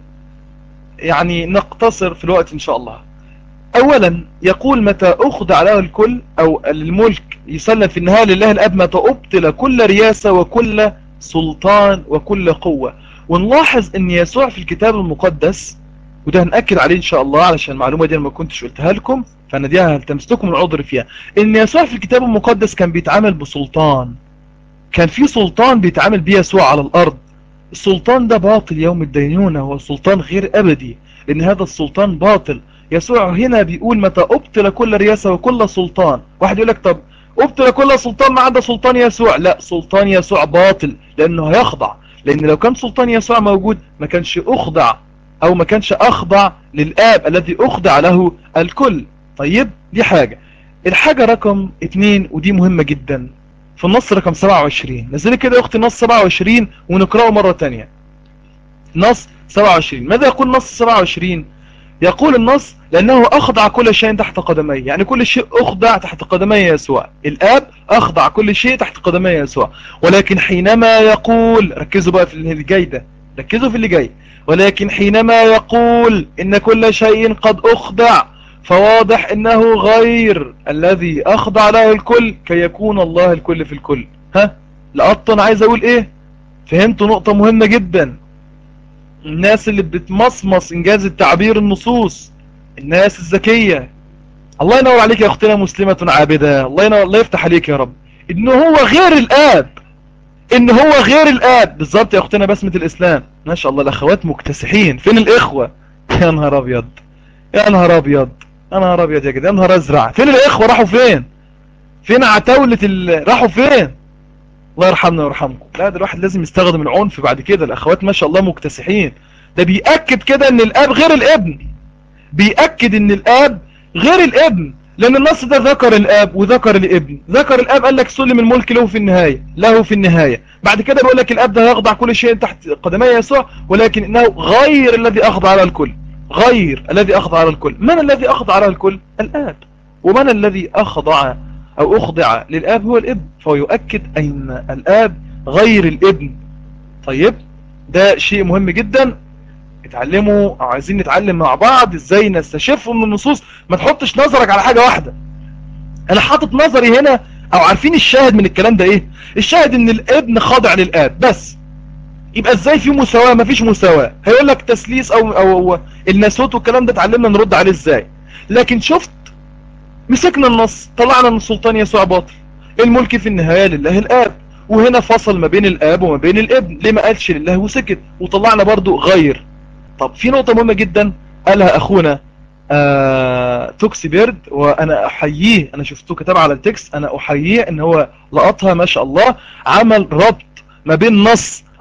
يعني نقتصر في الوقت ان شاء الله اولا يقول متى اخضع له الكل او الملك يسلم في النهاية لله الاب متى ابطل كل رياسة وكل سلطان وكل قوة ونلاحظ ان يسوع في الكتاب المقدس وده هنأكد عليه ان شاء الله علشان المعلومة دي انا ما كنتش قلتها لكم فانا دي هلتمستكم العذر فيها ان يسوع في الكتاب المقدس كان بيتعامل بسلطان كان في سلطان بيتعامل بيه يسوع على الارض السلطان ده باطل يوم الدينونة هو سلطان غير ابدي لان هذا السلطان باطل يسوع هنا بيقول متى ابطل كل رياسة وكل سلطان واحد يقول لك طب ابطل كل سلطان ما عدا سلطان يسوع لا سلطان يسوع باطل لانه هيخضع لان لو كان سلطان يسوع موجود ما كانش اخضع او ما كانش اخضع للاب الذي اخضع له الكل طيب دي حاجة الحاجة رقم اتنين ودي مهمة جدا في النص رقم 27 نزلي كده يا اختي نص 27 ونقرأه مرة تانية نص 27 ماذا يقول نص 27 يقول النص لأنه أخضع كل شيء تحت قدميه يعني كل شيء أخضع تحت قدمي يسوع الآب أخضع كل شيء تحت قدمي يسوع ولكن حينما يقول ركزوا بقى في اللي جاي ده ركزوا في اللي جاي ولكن حينما يقول إن كل شيء قد أخضع فواضح انه غير الذي اخضع له الكل كي يكون الله الكل في الكل ها لقطن عايز اقول ايه فهمتوا نقطة مهمة جدا الناس اللي بتمصمص انجاز التعبير النصوص الناس الذكية الله ينور عليك يا اختنا مسلمة عابدة الله ينور الله يفتح عليك يا رب ان هو غير الاب ان هو غير الاب بالظبط يا اختنا بسمة الاسلام ما شاء الله الاخوات مكتسحين فين الاخوة يا نهار ابيض يا نهار ابيض يا نهار ابيض يا جدع يا نهار ازرع فين الاخوة راحوا فين فين عتاولة ال... راحوا فين الله يرحمنا ويرحمكم لا ده الواحد لازم يستخدم العنف بعد كده الاخوات ما شاء الله مكتسحين ده بيأكد كده ان الاب غير الابن بيأكد ان الاب غير الابن لان النص ده ذكر الاب وذكر الابن ذكر الاب قال لك سلم الملك له في النهاية له في النهاية بعد كده بيقول لك الاب ده يخضع كل شيء تحت قدمي يسوع ولكن انه غير الذي اخضع على الكل غير الذي اخضع على الكل من الذي اخضع على الكل الاب ومن الذي اخضع او اخضع للاب هو الابن فهو يؤكد ان الاب غير الابن طيب ده شيء مهم جدا اتعلموا او عايزين نتعلم مع بعض ازاي نستشف من النصوص ما تحطش نظرك على حاجة واحدة انا حاطط نظري هنا او عارفين الشاهد من الكلام ده ايه الشاهد ان الابن خاضع للاب بس يبقى ازاي في مساواة مفيش مساواة هيقول لك تسليس او, أو الناسوت والكلام ده اتعلمنا نرد عليه ازاي لكن شفت مسكنا النص طلعنا ان السلطان يسوع باطل الملك في النهاية لله الاب وهنا فصل ما بين الاب وما بين الابن ليه ما قالش لله وسكت وطلعنا برضو غير طب في نقطة مهمة جدا قالها اخونا آه توكسي بيرد وانا احييه انا شفته كتاب على التكست انا احييه ان هو لقطها ما شاء الله عمل ربط ما بين نص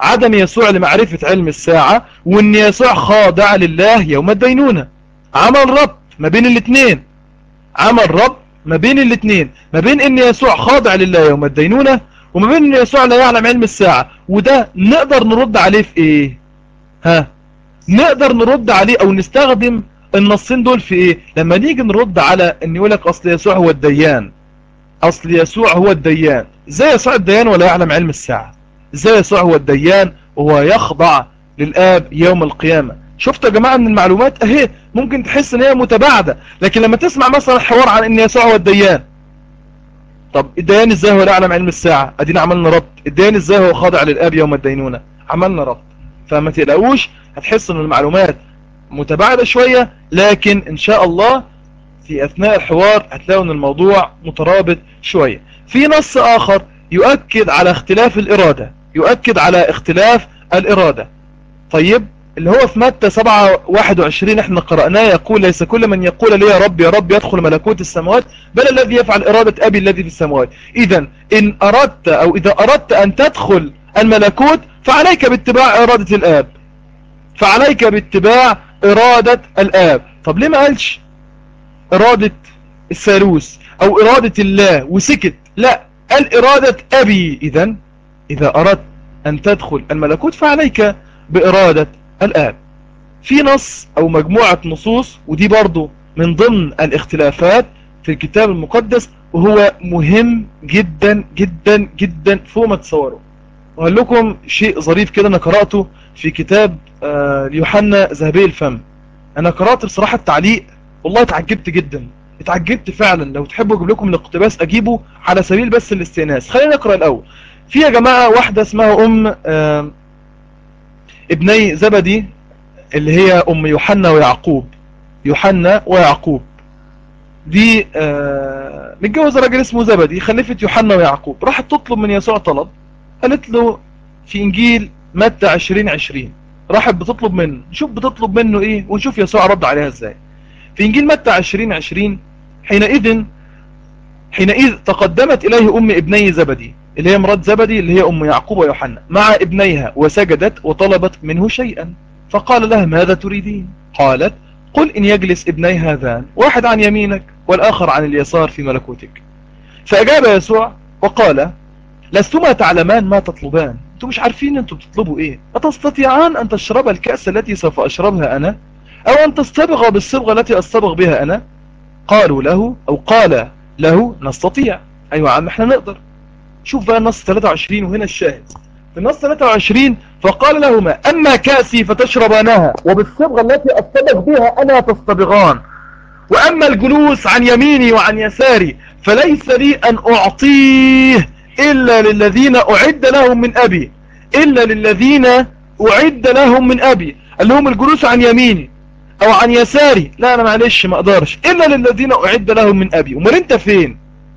عدم يسوع لمعرفة علم الساعة وان يسوع خاضع لله يوم الدينونة عمل ربط ما بين الاثنين عمل ربط ما بين الاثنين ما بين ان يسوع خاضع لله يوم الدينونة وما بين ان يسوع لا يعلم علم الساعة وده نقدر نرد عليه في ايه ها نقدر نرد عليه او نستخدم النصين دول في ايه لما نيجي نرد على ان يقولك اصل يسوع هو الديان اصل يسوع هو الديان ازاي يسوع الديان ولا يعلم علم الساعة ازاي يسوع هو الديان وهو يخضع للآب يوم القيامة شفتوا يا جماعة ان المعلومات اهي ممكن تحس ان هي متباعدة لكن لما تسمع مثلا حوار عن ان يسوع هو الديان طب الديان ازاي هو لا يعلم علم الساعة ادينا عملنا ربط الديان ازاي هو خاضع للآب يوم الدينونة عملنا ربط فما تقلقوش هتحس ان المعلومات متباعدة شوية لكن ان شاء الله في اثناء الحوار هتلاقوا ان الموضوع مترابط شوية في نص اخر يؤكد على اختلاف الارادة يؤكد على اختلاف الارادة طيب اللي هو في متى 7 21 احنا قرأناه يقول ليس كل من يقول لي يا رب يا رب يدخل ملكوت السماوات بل الذي يفعل إرادة أبي الذي في السماوات إذا إن أردت أو إذا أردت أن تدخل الملكوت فعليك باتباع إرادة الآب فعليك باتباع إرادة الآب طب ليه ما قالش إرادة الثالوث أو إرادة الله وسكت لا قال إرادة أبي إذا إذا أردت أن تدخل الملكوت فعليك بإرادة الآب في نص أو مجموعة نصوص ودي برضو من ضمن الاختلافات في الكتاب المقدس وهو مهم جدا جدا جدا فوق ما تصوروا وقال لكم شيء ظريف كده أنا قرأته في كتاب ليوحنا ذهبي الفم أنا قرأت بصراحة التعليق والله اتعجبت جدا اتعجبت فعلا لو تحبوا اجيب لكم الاقتباس اجيبه على سبيل بس الاستئناس خلينا نقرأ الاول في يا جماعة واحدة اسمها ام ابني زبدي اللي هي ام يوحنا ويعقوب يوحنا ويعقوب دي متجوزه راجل اسمه زبدي خلفت يوحنا ويعقوب راحت تطلب من يسوع طلب قالت له في انجيل متى 20 20 راحت بتطلب منه نشوف بتطلب منه ايه ونشوف يسوع رد عليها ازاي في انجيل متى 20 20 حينئذ حينئذ تقدمت اليه ام ابني زبدي اللي هي مرات زبدي اللي هي ام يعقوب ويوحنا مع ابنيها وسجدت وطلبت منه شيئا فقال لها ماذا تريدين قالت قل ان يجلس ابني هذان واحد عن يمينك والاخر عن اليسار في ملكوتك فاجاب يسوع وقال لستما تعلمان ما تطلبان انتم مش عارفين انتم بتطلبوا ايه أتستطيعان ان تشرب الكأس التي سوف اشربها انا او ان تصطبغ بالصبغة التي اصطبغ بها انا قالوا له او قال له نستطيع ايوه عم احنا نقدر شوف بقى النص 23 وهنا الشاهد في النص 23 فقال لهما أما كأسي فتشربانها وبالصبغة التي أصطبغ بها أنا تصطبغان وأما الجلوس عن يميني وعن يساري فليس لي أن أعطيه إلا للذين أعد لهم من أبي إلا للذين أعد لهم من أبي قال لهم الجلوس عن يميني أو عن يساري لا أنا معلش ما أقدرش إلا للذين أعد لهم من أبي ومال أنت فين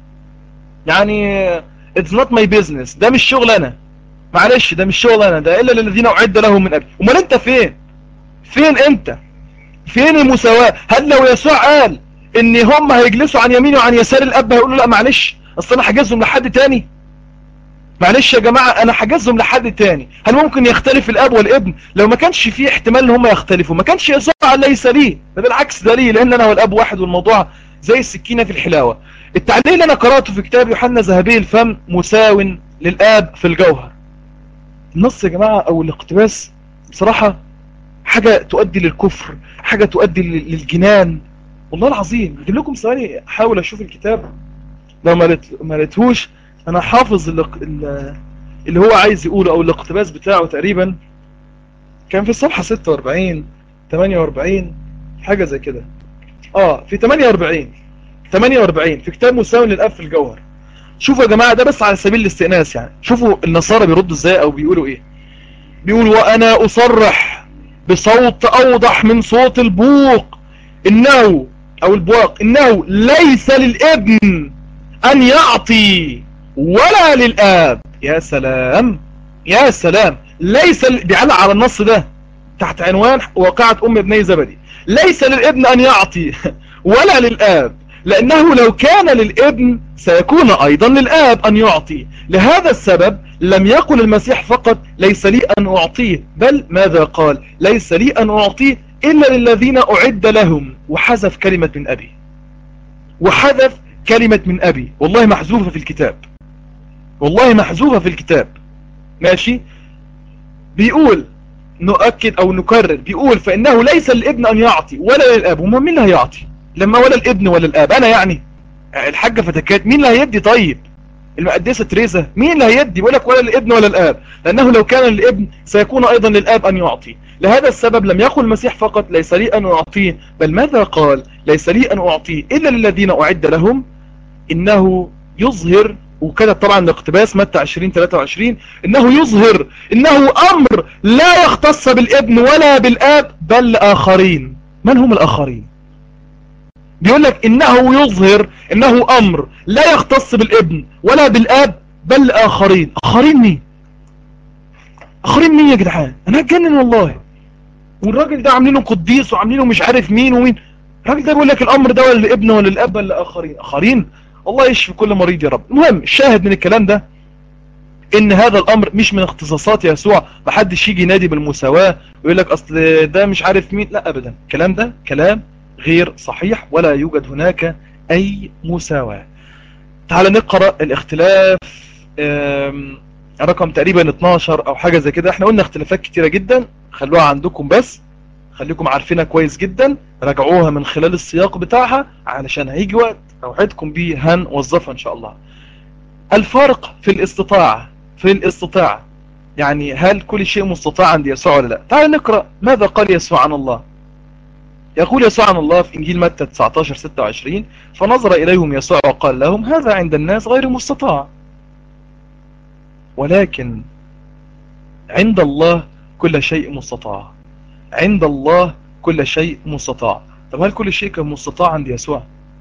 يعني it's not my business ده مش شغل أنا معلش ده مش شغل أنا ده إلا للذين أعد لهم من أبي ومال أنت فين فين أنت فين المساواة هل لو يسوع قال ان هم هيجلسوا عن يميني وعن يسار الاب هيقولوا لا معلش اصل انا حاجزهم لحد تاني معلش يا جماعة انا حاجزهم لحد تاني هل ممكن يختلف الاب والابن لو ما كانش في احتمال ان هم يختلفوا ما كانش يسوع ليس لي ده بالعكس ده لي لان انا والاب واحد والموضوع زي السكينة في الحلاوة التعليل اللي انا قرأته في كتاب يوحنا ذهبي الفم مساو للاب في الجوهر النص يا جماعة او الاقتباس بصراحة حاجة تؤدي للكفر حاجة تؤدي للجنان والله العظيم اجيب لكم ثواني احاول اشوف الكتاب لو ما لقيتهوش انا حافظ اللي هو عايز يقوله او الاقتباس بتاعه تقريبا كان في الصفحة 46 48 حاجة زي كده اه في 48 48 في كتاب مساوي للاب في الجوهر شوفوا يا جماعة ده بس على سبيل الاستئناس يعني شوفوا النصارى بيردوا ازاي او بيقولوا ايه بيقول وانا اصرح بصوت اوضح من صوت البوق انه او البواق انه ليس للابن ان يعطي ولا للاب يا سلام يا سلام ليس بيعلق على النص ده تحت عنوان واقعة ام ابني زبدي ليس للابن ان يعطي ولا للاب لأنه لو كان للابن سيكون أيضا للآب أن يعطي لهذا السبب لم يقل المسيح فقط ليس لي أن أعطيه بل ماذا قال ليس لي أن أعطيه إلا للذين أعد لهم وحذف كلمة من أبي وحذف كلمة من أبي والله محذوفة في الكتاب والله محذوفة في الكتاب ماشي بيقول نؤكد او نكرر بيقول فانه ليس للابن ان يعطي ولا للاب وما مين اللي هيعطي لما ولا الابن ولا الاب انا يعني الحاجة فتكات مين اللي هيدي طيب المقدسة تريزا مين اللي هيدي بيقول لك ولا الابن ولا الاب لانه لو كان للابن سيكون ايضا للاب ان يعطي لهذا السبب لم يقل المسيح فقط ليس لي ان اعطيه بل ماذا قال ليس لي ان اعطيه الا للذين اعد لهم انه يظهر وكتب طبعا الاقتباس متى 20 23 انه يظهر انه امر لا يختص بالابن ولا بالاب بل لاخرين من هم الاخرين بيقول لك انه يظهر انه امر لا يختص بالابن ولا بالاب بل لاخرين اخرين مين اخرين مين يا جدعان انا هتجنن والله والراجل ده عاملينه قديس وعاملينه مش عارف مين ومين الراجل ده بيقول لك الامر ده ولا للابن ولا للاب بل لاخرين اخرين الله يشفي كل مريض يا رب المهم الشاهد من الكلام ده ان هذا الامر مش من اختصاصات يسوع محدش يجي ينادي بالمساواة ويقول لك اصل ده مش عارف مين لا ابدا الكلام ده كلام غير صحيح ولا يوجد هناك اي مساواة تعال نقرأ الاختلاف رقم تقريبا 12 او حاجة زي كده احنا قلنا اختلافات كتيرة جدا خلوها عندكم بس خليكم عارفينها كويس جدا راجعوها من خلال السياق بتاعها علشان هيجي وقت اوعدكم بيه هنوظفها ان شاء الله الفرق في الاستطاعة في الاستطاعة يعني هل كل شيء مستطاع عند يسوع ولا لا تعال نقرأ ماذا قال يسوع عن الله يقول يسوع عن الله في إنجيل متى 19 26 فنظر إليهم يسوع وقال لهم هذا عند الناس غير مستطاع ولكن عند الله كل شيء مستطاع عند الله كل شيء مستطاع طب هل كل شيء كان مستطاع عند يسوع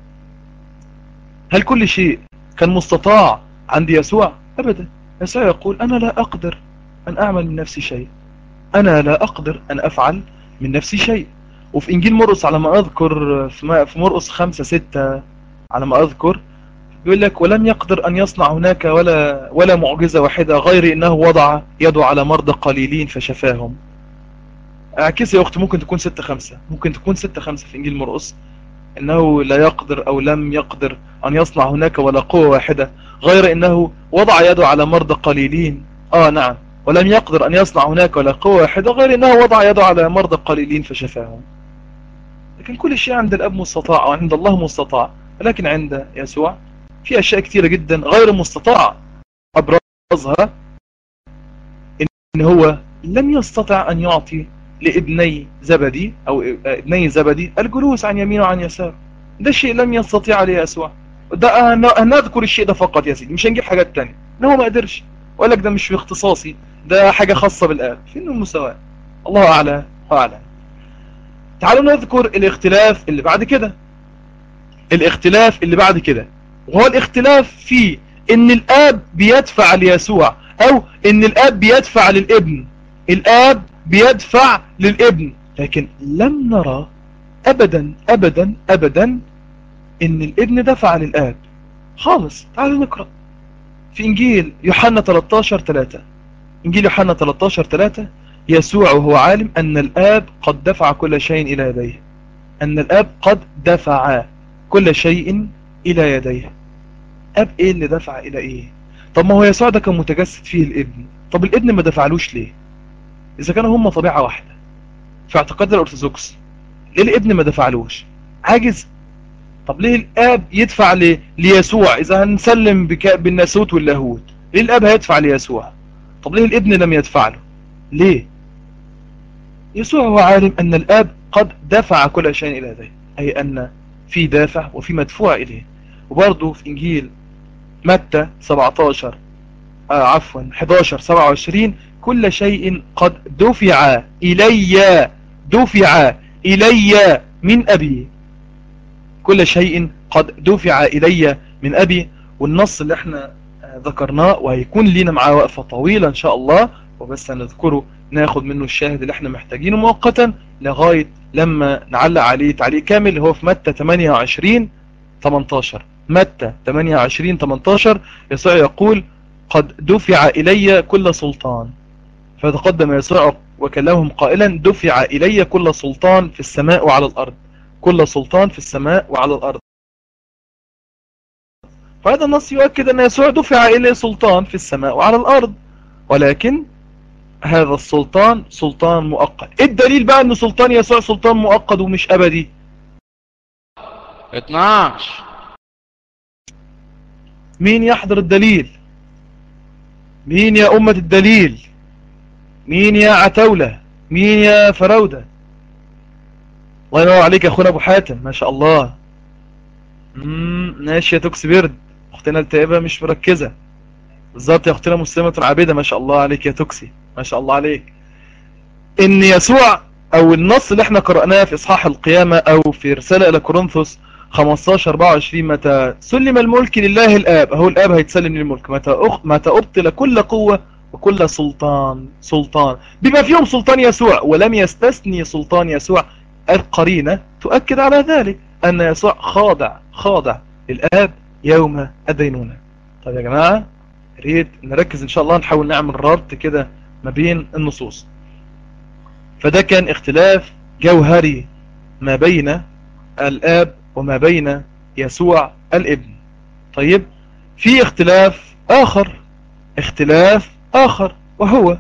هل كل شيء كان مستطاع عند يسوع أبدا يسوع يقول أنا لا أقدر أن أعمل من نفسي شيء أنا لا أقدر أن أفعل من نفسي شيء وفي إنجيل مرقس على ما أذكر في مرقس خمسة ستة على ما أذكر يقول لك ولم يقدر أن يصنع هناك ولا ولا معجزة واحدة غير أنه وضع يده على مرضى قليلين فشفاهم اعكس يا أختي ممكن تكون ستة خمسة ممكن تكون ستة خمسة في إنجيل مرقس انه لا يقدر او لم يقدر ان يصنع هناك ولا قوة واحدة غير انه وضع يده على مرضى قليلين اه نعم ولم يقدر ان يصنع هناك ولا قوة واحدة غير انه وضع يده على مرضى قليلين فشفاهم لكن كل شيء عند الاب مستطاع او عند الله مستطاع ولكن عند يسوع في اشياء كثيرة جدا غير مستطاعة ابرزها ان هو لم يستطع ان يعطي لابني زبدي او ابني زبدي الجلوس عن يمين وعن يسار ده شيء لم يستطيع عليه يسوع ده هنذكر الشيء ده فقط يا سيدي مش هنجيب حاجات تانية ان هو ما قدرش وقال لك ده مش في اختصاصي ده حاجة خاصة بالآب فين المساواة الله أعلى وأعلى تعالوا نذكر الاختلاف اللي بعد كده الاختلاف اللي بعد كده وهو الاختلاف في ان الآب بيدفع ليسوع او ان الآب بيدفع للابن الآب بيدفع للابن لكن لم نرى ابدا ابدا ابدا ان الابن دفع للاب خالص تعالوا نقرأ في انجيل يوحنا 13 3 انجيل يوحنا 13 3 يسوع وهو عالم ان الاب قد دفع كل شيء الى يديه ان الاب قد دفع كل شيء الى يديه اب ايه اللي دفع الى ايه طب ما هو يسوع ده كان متجسد فيه الابن طب الابن ما دفعلوش ليه إذا كانوا هم طبيعة واحدة في اعتقاد الأرثوذكس ليه الابن ما دفعلوش عاجز طب ليه الآب يدفع لي... ليسوع إذا هنسلم بك... بالناسوت واللاهوت ليه الآب هيدفع ليسوع طب ليه الابن لم يدفع له ليه يسوع هو عالم أن الآب قد دفع كل شيء إلى يديه أي أن في دافع وفي مدفوع إليه وبرضه في إنجيل متى 17 آه عفوا 11 27 كل شيء قد دفع إلي دفع إلي من أبي كل شيء قد دفع إلي من أبي والنص اللي احنا ذكرناه وهيكون لنا معاه وقفة طويلة إن شاء الله وبس هنذكره ناخد منه الشاهد اللي احنا محتاجينه مؤقتا لغاية لما نعلق عليه تعليق كامل هو في متى 28 18 متى 28 18 يسوع يقول قد دفع إلي كل سلطان فتقدم يسوع وكلمهم قائلا دفع إلي كل سلطان في السماء وعلى الأرض كل سلطان في السماء وعلى الأرض فهذا النص يؤكد أن يسوع دفع إليه سلطان في السماء وعلى الأرض ولكن هذا السلطان سلطان مؤقت إيه الدليل بقى أن سلطان يسوع سلطان مؤقت ومش أبدي 12 مين يحضر الدليل مين يا أمة الدليل مين يا عتولة مين يا فراودة الله ينور عليك يا أخونا أبو حاتم ما شاء الله مم، ماشي يا توكس بيرد أختنا التائبة مش مركزة بالظبط يا أختنا مسلمة العابدة ما شاء الله عليك يا توكسي ما شاء الله عليك إن يسوع أو النص اللي احنا قرأناه في إصحاح القيامة أو في رسالة إلى كورنثوس 15 24 متى سلم الملك لله الآب هو الآب هيتسلم للملك متى أخ متى أبطل كل قوة وكل سلطان سلطان بما فيهم سلطان يسوع ولم يستثني سلطان يسوع القرينة تؤكد على ذلك أن يسوع خاضع خاضع للآب يوم الدينونة طيب يا جماعة ريت نركز إن شاء الله نحاول نعمل ربط كده ما بين النصوص فده كان اختلاف جوهري ما بين الآب وما بين يسوع الابن طيب في اختلاف آخر اختلاف آخر وهو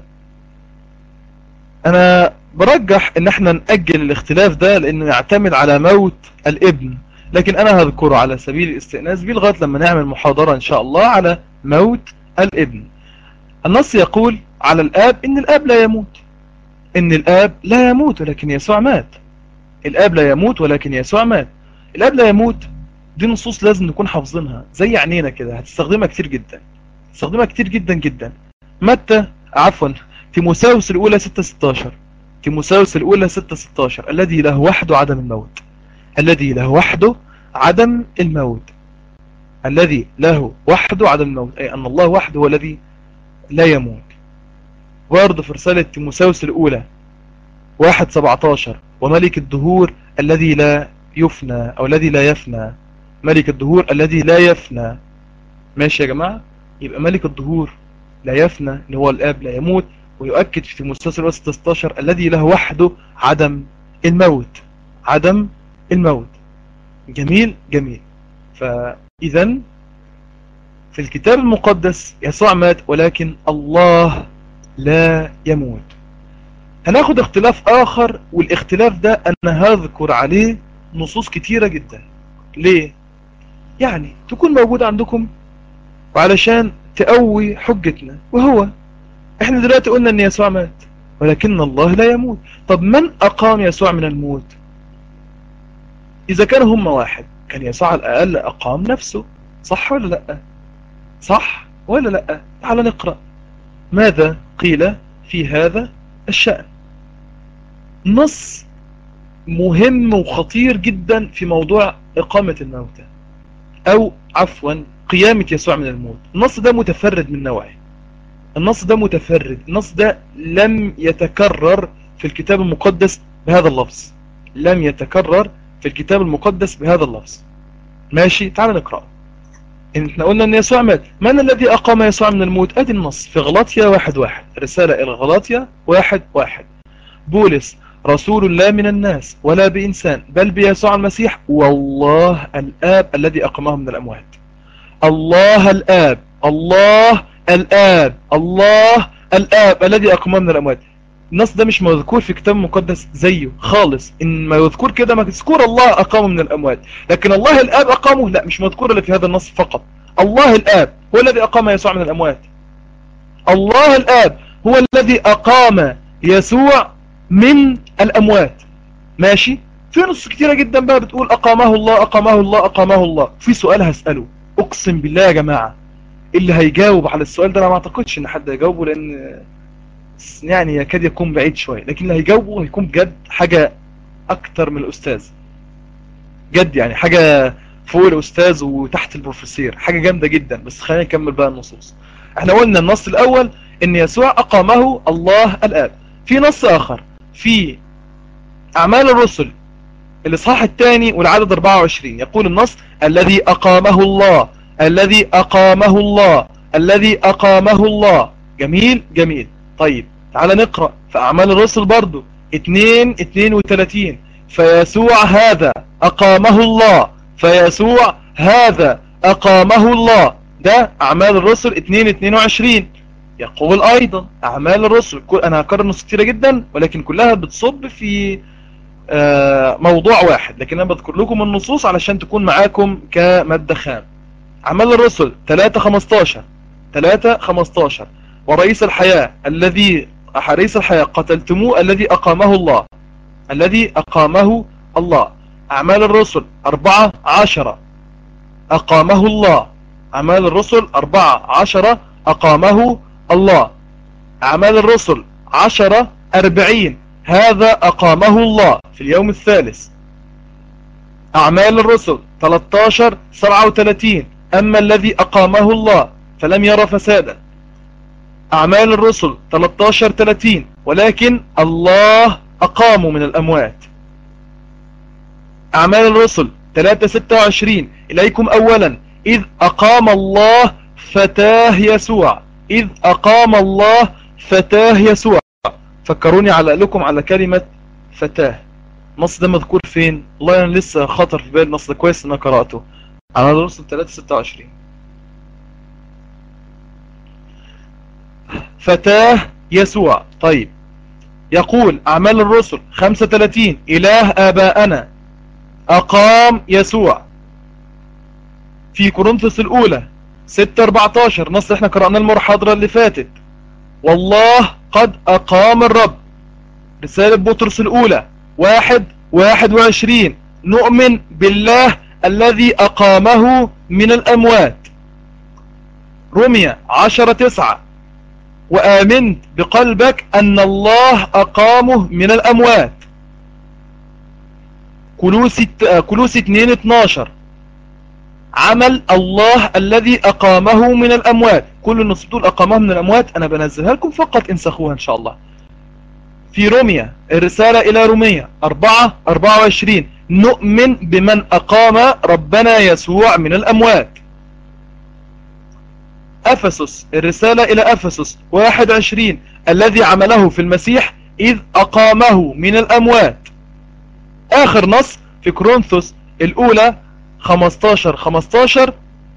أنا برجح ان احنا نأجل الاختلاف ده لانه يعتمد على موت الابن لكن انا هذكره على سبيل الاستئناس بيه لغايه لما نعمل محاضرة ان شاء الله على موت الابن النص يقول على الاب ان الاب لا يموت ان الاب لا يموت ولكن يسوع مات الاب لا يموت ولكن يسوع مات الاب لا يموت دي نصوص لازم نكون حافظينها زي عينينا كده هتستخدمها كتير جدا تستخدمها كتير جدا جدا متى عفوا تيموساوس الاولى 6 16 تيموساوس الاولى 6 16 الذي له وحده عدم الموت الذي له وحده عدم الموت الذي له وحده عدم الموت أي أن الله وحده هو الذي لا يموت برضه في رسالة تيموساوس الأولى واحد سبعتاشر وملك الدهور الذي لا يفنى أو الذي لا يفنى ملك الدهور الذي لا يفنى ماشي يا جماعة يبقى ملك الدهور لا يفنى اللي هو الآب لا يموت ويؤكد في تيموساوس الأولى 16 الذي له وحده عدم الموت عدم الموت جميل جميل فإذا في الكتاب المقدس يسوع مات ولكن الله لا يموت هناخد اختلاف آخر والاختلاف ده أنا هذكر عليه نصوص كتيرة جدا ليه؟ يعني تكون موجود عندكم وعلشان تقوي حجتنا وهو احنا دلوقتي قلنا ان يسوع مات ولكن الله لا يموت طب من أقام يسوع من الموت؟ إذا كانوا هم واحد كان يسوع على الأقل أقام نفسه صح ولا لأ صح ولا لأ تعال نقرأ ماذا قيل في هذا الشأن نص مهم وخطير جدا في موضوع إقامة الموتى أو عفوا قيامة يسوع من الموت النص ده متفرد من نوعه النص ده متفرد النص ده لم يتكرر في الكتاب المقدس بهذا اللفظ لم يتكرر في الكتاب المقدس بهذا اللفظ ماشي تعال نقرأ إن احنا قلنا ان يسوع مات من الذي اقام يسوع من الموت ادي النص في غلاطيا واحد واحد رسالة الى غلاطيا واحد واحد بولس رسول لا من الناس ولا بإنسان بل بيسوع المسيح والله الآب الذي أقامه من الأموات الله الآب الله الآب الله الآب الذي أقامه من الأموات النص ده مش مذكور في كتاب مقدس زيه خالص ان ما يذكر كده مذكور الله اقامه من الاموات لكن الله الاب اقامه لا مش مذكور الا في هذا النص فقط الله الاب هو الذي اقام يسوع من الاموات الله الاب هو الذي اقام يسوع من الاموات ماشي في نص كتيرة جدا بقى بتقول اقامه الله اقامه الله اقامه الله في سؤال هسأله اقسم بالله يا جماعة اللي هيجاوب على السؤال ده انا ما اعتقدش ان حد هيجاوبه لان يعني يكاد يكون بعيد شوية لكن اللي هيجاوبه هيكون بجد حاجة اكتر من الاستاذ جد يعني حاجة فوق الاستاذ وتحت البروفيسير حاجة جامدة جدا بس خلينا نكمل بقى النصوص احنا قلنا النص الاول ان يسوع اقامه الله الاب في نص اخر في اعمال الرسل الإصحاح الثاني والعدد 24 يقول النص الذي أقامه الله الذي أقامه الله الذي أقامه الله جميل جميل طيب تعال نقرأ في أعمال الرسل برضو 2 32 فيسوع هذا أقامه الله فيسوع هذا أقامه الله ده أعمال الرسل 2 22 يقول أيضا أعمال الرسل أنا هكرر نص كتيرة جدا ولكن كلها بتصب في آه، موضوع واحد لكن أنا بذكر لكم النصوص علشان تكون معاكم كمادة خام أعمال الرسل 3 15 3 15 ورئيس الحياة الذي رئيس الحياة قتلتموه الذي أقامه الله الذي أقامه الله أعمال الرسل 4 10 أقامه الله أعمال الرسل 4 10 أقامه الله أعمال الرسل 10 40 هذا أقامه الله في اليوم الثالث أعمال الرسل 13 37 أما الذي أقامه الله فلم يرى فسادا أعمال الرسل 13 30 ولكن الله أقاموا من الأموات أعمال الرسل 3 26 إليكم أولا إذ أقام الله فتاه يسوع إذ أقام الله فتاه يسوع فكروني على لكم على كلمة فتاه النص ده مذكور فين والله أنا لسه خطر في بالي النص ده كويس إن أنا قرأته على الرسل 3 26 فتاه يسوع طيب يقول أعمال الرسل 35 إله آباءنا أقام يسوع في كورنثوس الأولى 6 14 نص احنا قرأنا المحاضرة اللي فاتت والله قد أقام الرب رسالة بطرس الأولى واحد واحد وعشرين نؤمن بالله الذي أقامه من الأموات رمية عشرة تسعة وآمنت بقلبك أن الله أقامه من الأموات كلوسي, كلوسي 2 12 عمل الله الذي أقامه من الأموات كل النص دول أقامه من الأموات أنا بنزلها لكم فقط انسخوها إن شاء الله في روميا الرسالة إلى روميا 4 24 نؤمن بمن أقام ربنا يسوع من الأموات أفسس الرسالة إلى أفسس 21 الذي عمله في المسيح إذ أقامه من الأموات آخر نص في كرونثوس الأولى 15 15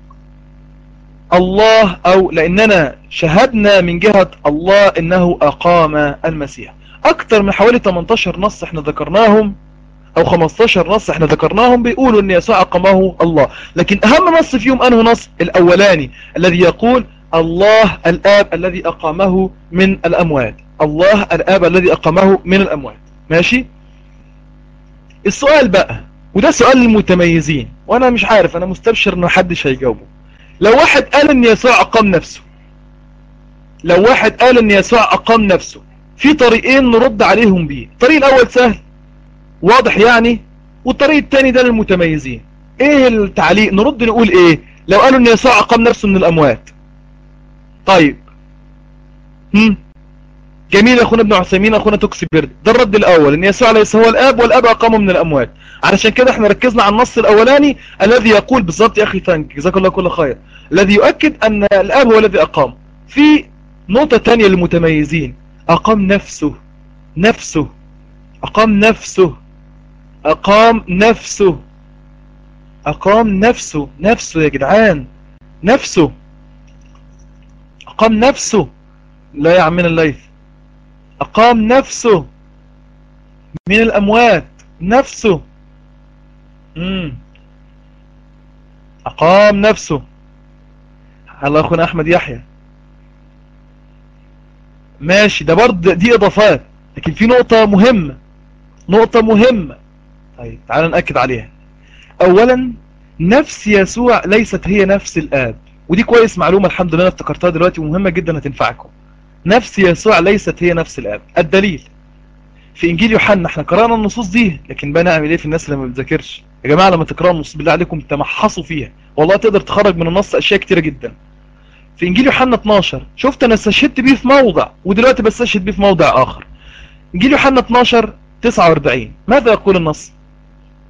الله أو لأننا شهدنا من جهة الله إنه أقام المسيح أكثر من حوالي 18 نص احنا ذكرناهم أو 15 نص احنا ذكرناهم بيقولوا أن يسوع أقامه الله لكن أهم نص فيهم أنه نص الأولاني الذي يقول الله الآب الذي أقامه من الأموات الله الآب الذي أقامه من الأموات ماشي السؤال بقى وده سؤال المتميزين وانا مش عارف انا مستبشر ان حدش هيجاوبه لو واحد قال ان يسوع اقام نفسه لو واحد قال ان يسوع اقام نفسه في طريقين نرد عليهم بيه الطريق الاول سهل واضح يعني والطريق الثاني ده للمتميزين ايه التعليق نرد نقول ايه لو قالوا ان يسوع اقام نفسه من الاموات طيب هم جميل اخونا ابن عثيمين اخونا توكسي بيرد ده الرد الاول ان يسوع ليس هو الاب والاب اقامه من الاموات علشان كده احنا ركزنا على النص الاولاني الذي يقول بالظبط يا اخي ثانك جزاك الله كل خير الذي يؤكد ان الاب هو الذي اقام في نقطة تانية للمتميزين اقام نفسه نفسه اقام نفسه اقام نفسه اقام نفسه نفسه يا جدعان نفسه اقام نفسه لا يا عمنا الليث أقام نفسه من الأموات نفسه مم. أقام نفسه الله أخونا أحمد يحيى ماشي ده برضه دي إضافات لكن في نقطة مهمة نقطة مهمة طيب تعال نأكد عليها أولا نفس يسوع ليست هي نفس الآب ودي كويس معلومة الحمد لله افتكرتها دلوقتي ومهمة جدا هتنفعكم نفس يسوع ليست هي نفس الاب الدليل في انجيل يوحنا احنا قرانا النصوص دي لكن بقى نعمل ايه في الناس اللي ما بتذاكرش يا جماعه لما تقراوا النصوص بالله عليكم تمحصوا فيها والله تقدر تخرج من النص اشياء كتيره جدا في انجيل يوحنا 12 شفت انا استشهدت بيه في موضع ودلوقتي بستشهد بيه في موضع اخر انجيل يوحنا 12 49 ماذا يقول النص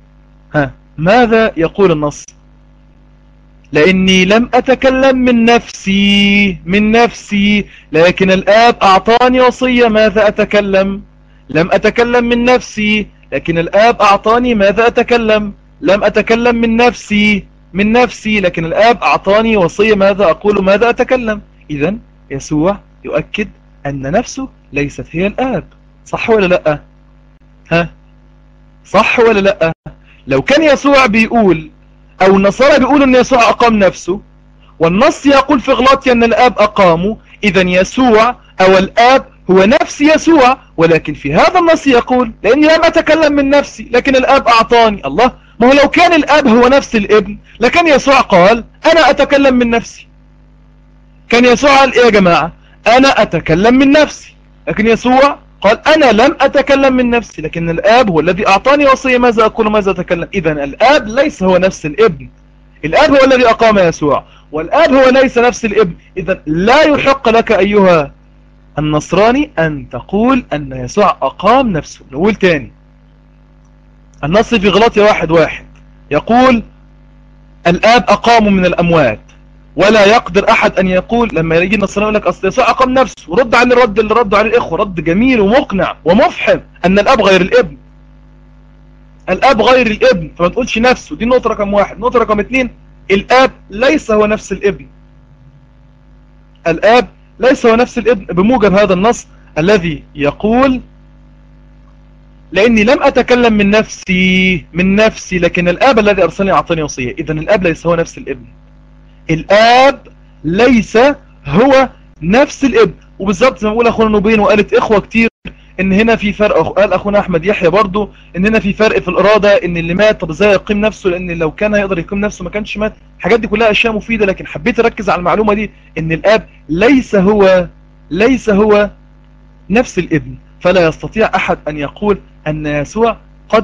ها ماذا يقول النص لاني لم اتكلم من نفسي من نفسي لكن الاب اعطاني وصية ماذا اتكلم لم اتكلم من نفسي لكن الاب اعطاني ماذا اتكلم لم اتكلم من نفسي من نفسي لكن الاب اعطاني وصية ماذا اقول ماذا اتكلم اذا يسوع يؤكد ان نفسه ليست هي الاب صح ولا لا ها صح ولا لا لو كان يسوع بيقول او النصارى بيقولوا ان يسوع اقام نفسه والنص يقول في غلاطيا ان الاب اقامه اذا يسوع او الاب هو نفس يسوع ولكن في هذا النص يقول لاني لم اتكلم من نفسي لكن الاب اعطاني الله ما هو لو كان الاب هو نفس الابن لكن يسوع قال انا اتكلم من نفسي كان يسوع قال ايه يا جماعة انا اتكلم من نفسي لكن يسوع قال أنا لم أتكلم من نفسي لكن الآب هو الذي أعطاني وصية ماذا أقول ماذا أتكلم إذا الآب ليس هو نفس الابن الآب هو الذي أقام يسوع والآب هو ليس نفس الابن إذا لا يحق لك أيها النصراني أن تقول أن يسوع أقام نفسه نقول تاني النص في غلطية واحد واحد يقول الآب أقام من الأموات ولا يقدر احد ان يقول لما يجي النصراني يقول لك اصل يسوع اقام نفسه ورد عن الرد اللي ردوا عليه الاخوه رد جميل ومقنع ومفحم ان الاب غير الابن الاب غير الابن فما تقولش نفسه دي نقطه رقم واحد نقطه رقم اثنين الاب ليس هو نفس الابن الاب ليس هو نفس الابن بموجب هذا النص الذي يقول لاني لم اتكلم من نفسي من نفسي لكن الاب الذي ارسلني اعطاني وصيه اذا الاب ليس هو نفس الابن الاب ليس هو نفس الابن وبالظبط زي ما بقول اخونا نوبين وقالت اخوة كتير ان هنا في فرق قال اخونا احمد يحيى برضو ان هنا في فرق في الارادة ان اللي مات طب ازاي يقيم نفسه لان لو كان هيقدر يقيم نفسه ما كانش مات الحاجات دي كلها اشياء مفيدة لكن حبيت اركز على المعلومة دي ان الاب ليس هو ليس هو نفس الابن فلا يستطيع احد ان يقول ان يسوع قد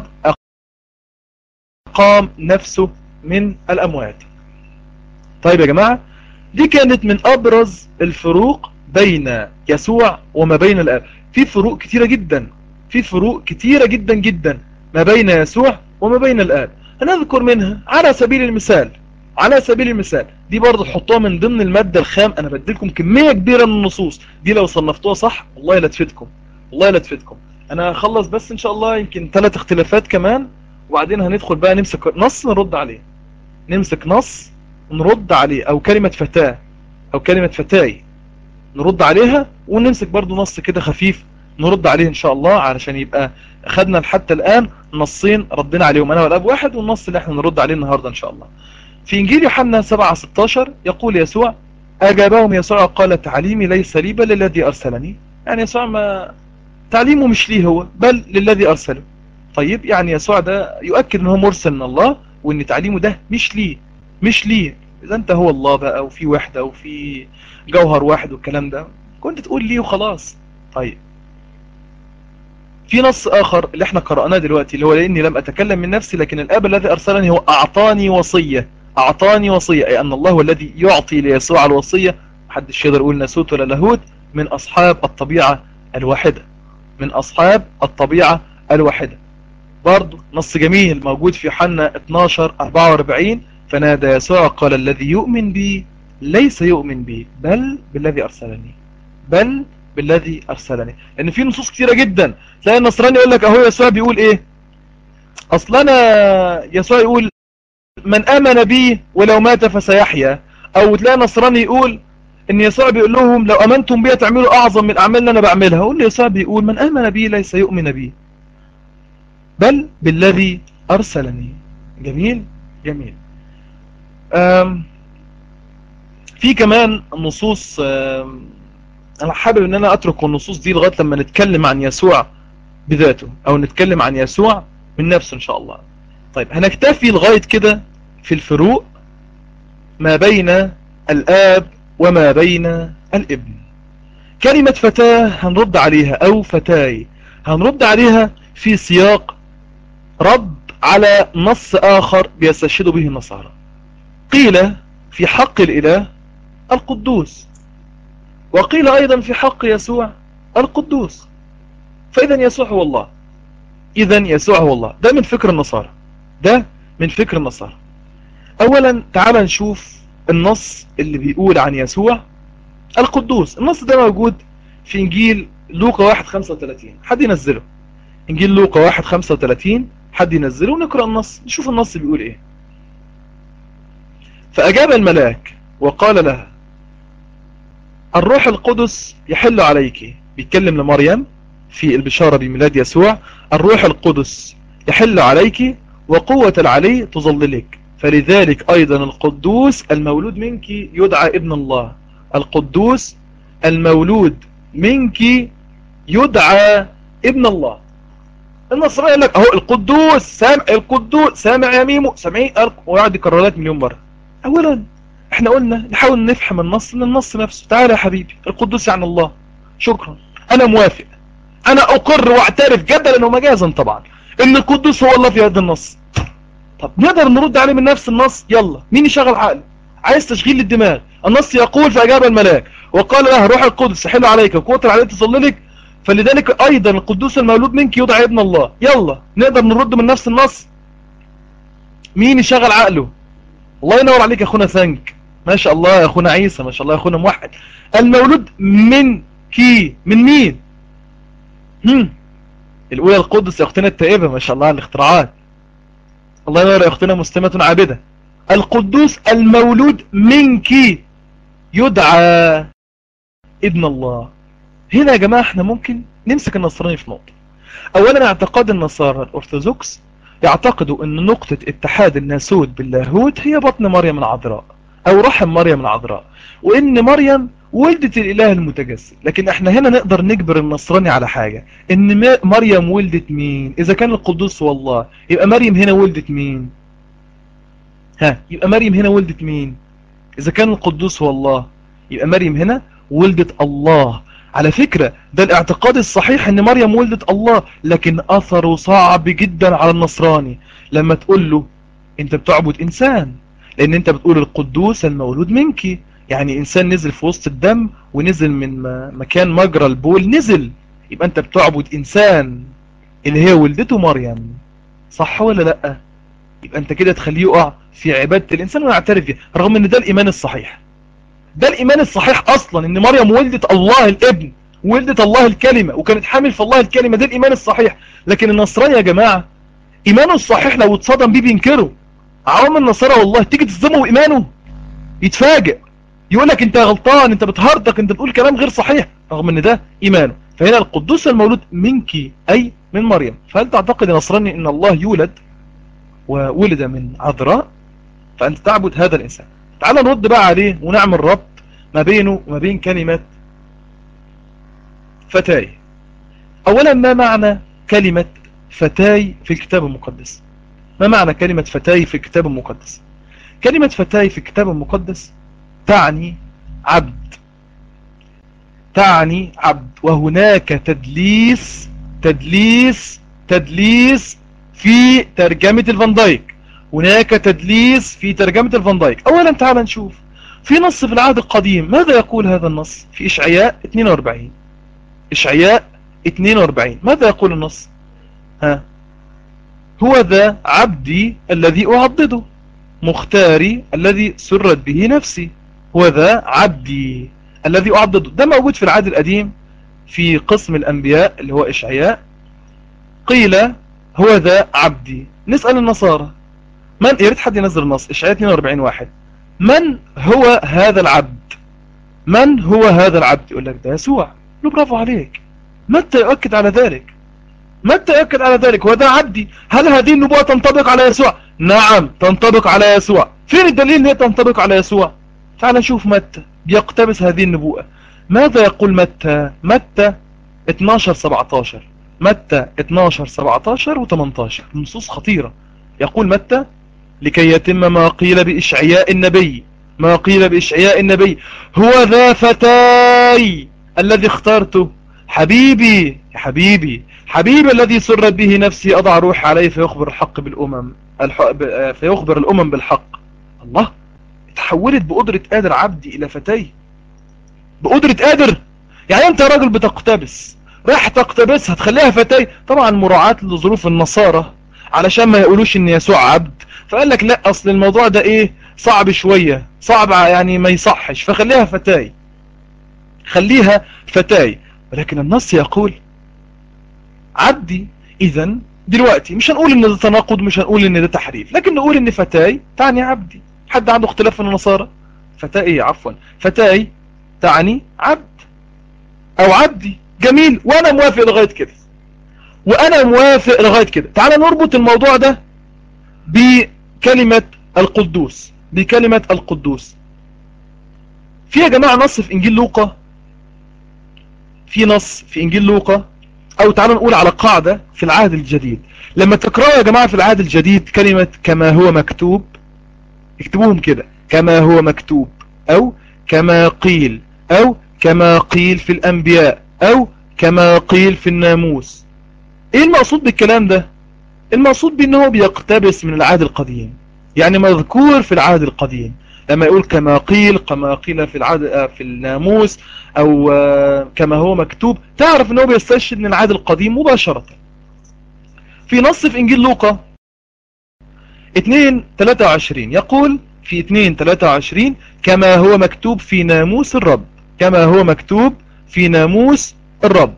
اقام نفسه من الاموات طيب يا جماعة دي كانت من ابرز الفروق بين يسوع وما بين الاب في فروق كتيرة جدا في فروق كتيرة جدا جدا ما بين يسوع وما بين الاب هنذكر منها على سبيل المثال على سبيل المثال دي برضه تحطوها من ضمن المادة الخام انا بديلكم كمية كبيرة من النصوص دي لو صنفتوها صح والله لا تفيدكم والله لا تفيدكم انا هخلص بس ان شاء الله يمكن ثلاث اختلافات كمان وبعدين هندخل بقى نمسك نص نرد عليه نمسك نص نرد عليه او كلمة فتاة او كلمة فتاي نرد عليها ونمسك برضو نص كده خفيف نرد عليه ان شاء الله علشان يبقى خدنا حتى الان نصين ردنا عليهم انا والاب واحد والنص اللي احنا نرد عليه النهاردة ان شاء الله في انجيل يوحنا 7 16 يقول يسوع اجابهم يسوع قال تعليمي ليس لي بل للذي ارسلني يعني يسوع ما تعليمه مش ليه هو بل للذي ارسله طيب يعني يسوع ده يؤكد ان هو مرسل من الله وان تعليمه ده مش ليه مش ليه اذا انت هو الله بقى وفي وحدة وفي جوهر واحد والكلام ده كنت تقول ليه وخلاص طيب في نص اخر اللي احنا قرأناه دلوقتي اللي هو لاني لم اتكلم من نفسي لكن الاب الذي ارسلني هو اعطاني وصية اعطاني وصية اي ان الله هو الذي يعطي ليسوع الوصية محدش يقدر يقول ناسوت ولا لاهوت من اصحاب الطبيعة الواحدة من اصحاب الطبيعة الواحدة برضو نص جميل موجود في يوحنا 12 44 فنادى يسوع قال الذي يؤمن بي ليس يؤمن بي بل بالذي أرسلني بل بالذي أرسلني لأن في نصوص كثيرة جدا تلاقي النصراني يقول لك أهو يسوع بيقول إيه أصلا يسوع يقول من آمن بي ولو مات فسيحيا أو تلاقي نصراني يقول ان يسوع بيقول لهم لو امنتم بي تعملوا اعظم من الاعمال اللي انا بعملها اقول له يسوع بيقول من امن بي ليس يؤمن بي بل بالذي ارسلني جميل جميل في كمان نصوص انا حابب ان انا اترك النصوص دي لغاية لما نتكلم عن يسوع بذاته او نتكلم عن يسوع من نفسه ان شاء الله طيب هنكتفي لغاية كده في الفروق ما بين الاب وما بين الابن كلمة فتاة هنرد عليها او فتاي هنرد عليها في سياق رد على نص اخر بيستشهد به النصارى قيل في حق الاله القدوس وقيل ايضا في حق يسوع القدوس فاذا يسوع هو الله اذا يسوع هو الله ده من فكر النصارى ده من فكر النصارى اولا تعال نشوف النص اللي بيقول عن يسوع القدوس النص ده موجود في انجيل لوقا 1 35 حد ينزله انجيل لوقا 1 35 حد ينزله ونقرأ النص نشوف النص بيقول ايه فأجاب الملاك وقال لها الروح القدس يحل عليك بيتكلم لمريم في البشارة بميلاد يسوع الروح القدس يحل عليك وقوة العلي تظللك فلذلك أيضا القدوس المولود منك يدعى ابن الله القدوس المولود منك يدعى ابن الله النصراني يقول لك اهو القدوس سامع القدوس سامع يا ميمو سامعين ويقعد يكرر لك مليون مره اولا احنا قلنا نحاول نفهم النص من النص نفسه تعالى يا حبيبي القدوس يعني الله شكرا انا موافق انا اقر واعترف جدلا ومجازا طبعا ان القدوس هو الله في هذا النص طب نقدر نرد عليه من نفس النص يلا مين يشغل عقله عايز تشغيل للدماغ النص يقول فاجاب الملاك وقال له روح القدس يحل عليك وقوة العلي تظللك فلذلك ايضا القدوس المولود منك يدعى ابن الله يلا نقدر نرد من نفس النص مين يشغل عقله الله ينور عليك يا اخونا ثانك ما شاء الله يا اخونا عيسى ما شاء الله يا اخونا موحد المولود من كي من مين هم الاولى القدس يا اختنا التائبة ما شاء الله على الاختراعات الله ينور يا اختنا مسلمة عابدة القدوس المولود منك يدعى ابن الله هنا يا جماعة احنا ممكن نمسك النصراني في نقطة اولا اعتقاد النصارى الارثوذكس يعتقدوا ان نقطة اتحاد الناسوت باللاهوت هي بطن مريم العذراء او رحم مريم العذراء وان مريم ولدت الاله المتجسد لكن احنا هنا نقدر نجبر النصراني على حاجة ان مريم ولدت مين اذا كان القدوس هو الله يبقى مريم هنا ولدت مين ها يبقى مريم هنا ولدت مين اذا كان القدوس هو الله يبقى مريم هنا ولدت الله على فكرة ده الاعتقاد الصحيح ان مريم ولدت الله لكن اثره صعب جدا على النصراني لما تقول له انت بتعبد انسان لان انت بتقول القدوس المولود منك يعني انسان نزل في وسط الدم ونزل من مكان مجرى البول نزل يبقى انت بتعبد انسان اللي هي ولدته مريم صح ولا لا يبقى انت كده تخليه يقع في عبادة الانسان ويعترف بيها رغم ان ده الايمان الصحيح ده الايمان الصحيح اصلا ان مريم ولدت الله الابن ولدت الله الكلمة وكانت حامل في الله الكلمة ده الايمان الصحيح لكن النصراني يا جماعة ايمانه الصحيح لو اتصدم بيه بينكره عوام النصارى والله تيجي تصدمه ايمانه يتفاجئ يقول لك انت غلطان انت بتهرطك انت بتقول كلام غير صحيح رغم ان ده ايمانه فهنا القدوس المولود منك اي من مريم فهل تعتقد يا نصراني ان الله يولد وولد من عذراء فانت تعبد هذا الانسان تعال نرد بقى عليه ونعمل ربط ما بينه وما بين كلمة فتاي اولا ما معنى كلمة فتاي في الكتاب المقدس ما معنى كلمة فتاي في الكتاب المقدس كلمة فتاي في الكتاب المقدس تعني عبد تعني عبد وهناك تدليس تدليس تدليس في ترجمة الفان دايك هناك تدليس في ترجمة الفان دايك اولا تعال نشوف في نص في العهد القديم ماذا يقول هذا النص في اشعياء 42 اشعياء 42 ماذا يقول النص ها هو ذا عبدي الذي أعضده مختاري الذي سرت به نفسي هو ذا عبدي الذي أعضده ده موجود في العهد القديم في قسم الأنبياء اللي هو إشعياء قيل هو ذا عبدي نسأل النصارى من يريد حد ينزل النص إشعياء 42 واحد من هو هذا العبد من هو هذا العبد يقول لك ده يسوع له برافو عليك متى يؤكد على ذلك متى يؤكد على ذلك هو ده عبدي هل هذه النبوة تنطبق على يسوع نعم تنطبق على يسوع فين الدليل ان هي تنطبق على يسوع تعال نشوف متى بيقتبس هذه النبوءة ماذا يقول متى متى 12 17 متى 12 17 و18 نصوص خطيرة يقول متى لكي يتم ما قيل بإشعياء النبي ما قيل بإشعياء النبي هو ذا فتاي الذي اخترته حبيبي يا حبيبي حبيبي الذي سرت به نفسي أضع روح عليه فيخبر الحق بالأمم الحق فيخبر الأمم بالحق الله تحولت بقدرة قادر عبدي إلى فتاي بقدرة قادر يعني أنت راجل بتقتبس راح تقتبس هتخليها فتاي طبعا مراعاة لظروف النصارى علشان ما يقولوش ان يسوع عبد فقال لك لا اصل الموضوع ده ايه صعب شوية صعب يعني ما يصحش فخليها فتاي خليها فتاي ولكن النص يقول عبدي اذا دلوقتي مش هنقول ان ده تناقض مش هنقول ان ده تحريف لكن نقول ان فتاي تعني عبدي حد عنده اختلاف في النصارى فتاي عفوا فتاي تعني عبد او عبدي جميل وانا موافق لغاية كده وانا موافق لغاية كده تعال نربط الموضوع ده بكلمة القدوس بكلمة القدوس في يا جماعة نص في انجيل لوقا في نص في انجيل لوقا او تعالوا نقول على قاعدة في العهد الجديد لما تقرأوا يا جماعة في العهد الجديد كلمة كما هو مكتوب اكتبوهم كده كما هو مكتوب او كما قيل او كما قيل في الانبياء او كما قيل في الناموس ايه المقصود بالكلام ده المقصود بانه بيقتبس من العهد القديم يعني مذكور في العهد القديم لما يقول كما قيل كما قيل في العهد في الناموس او كما هو مكتوب تعرف انه بيستشهد من العهد القديم مباشرة في نص في انجيل لوقا 2 23 يقول في 2 23 كما هو مكتوب في ناموس الرب كما هو مكتوب في ناموس الرب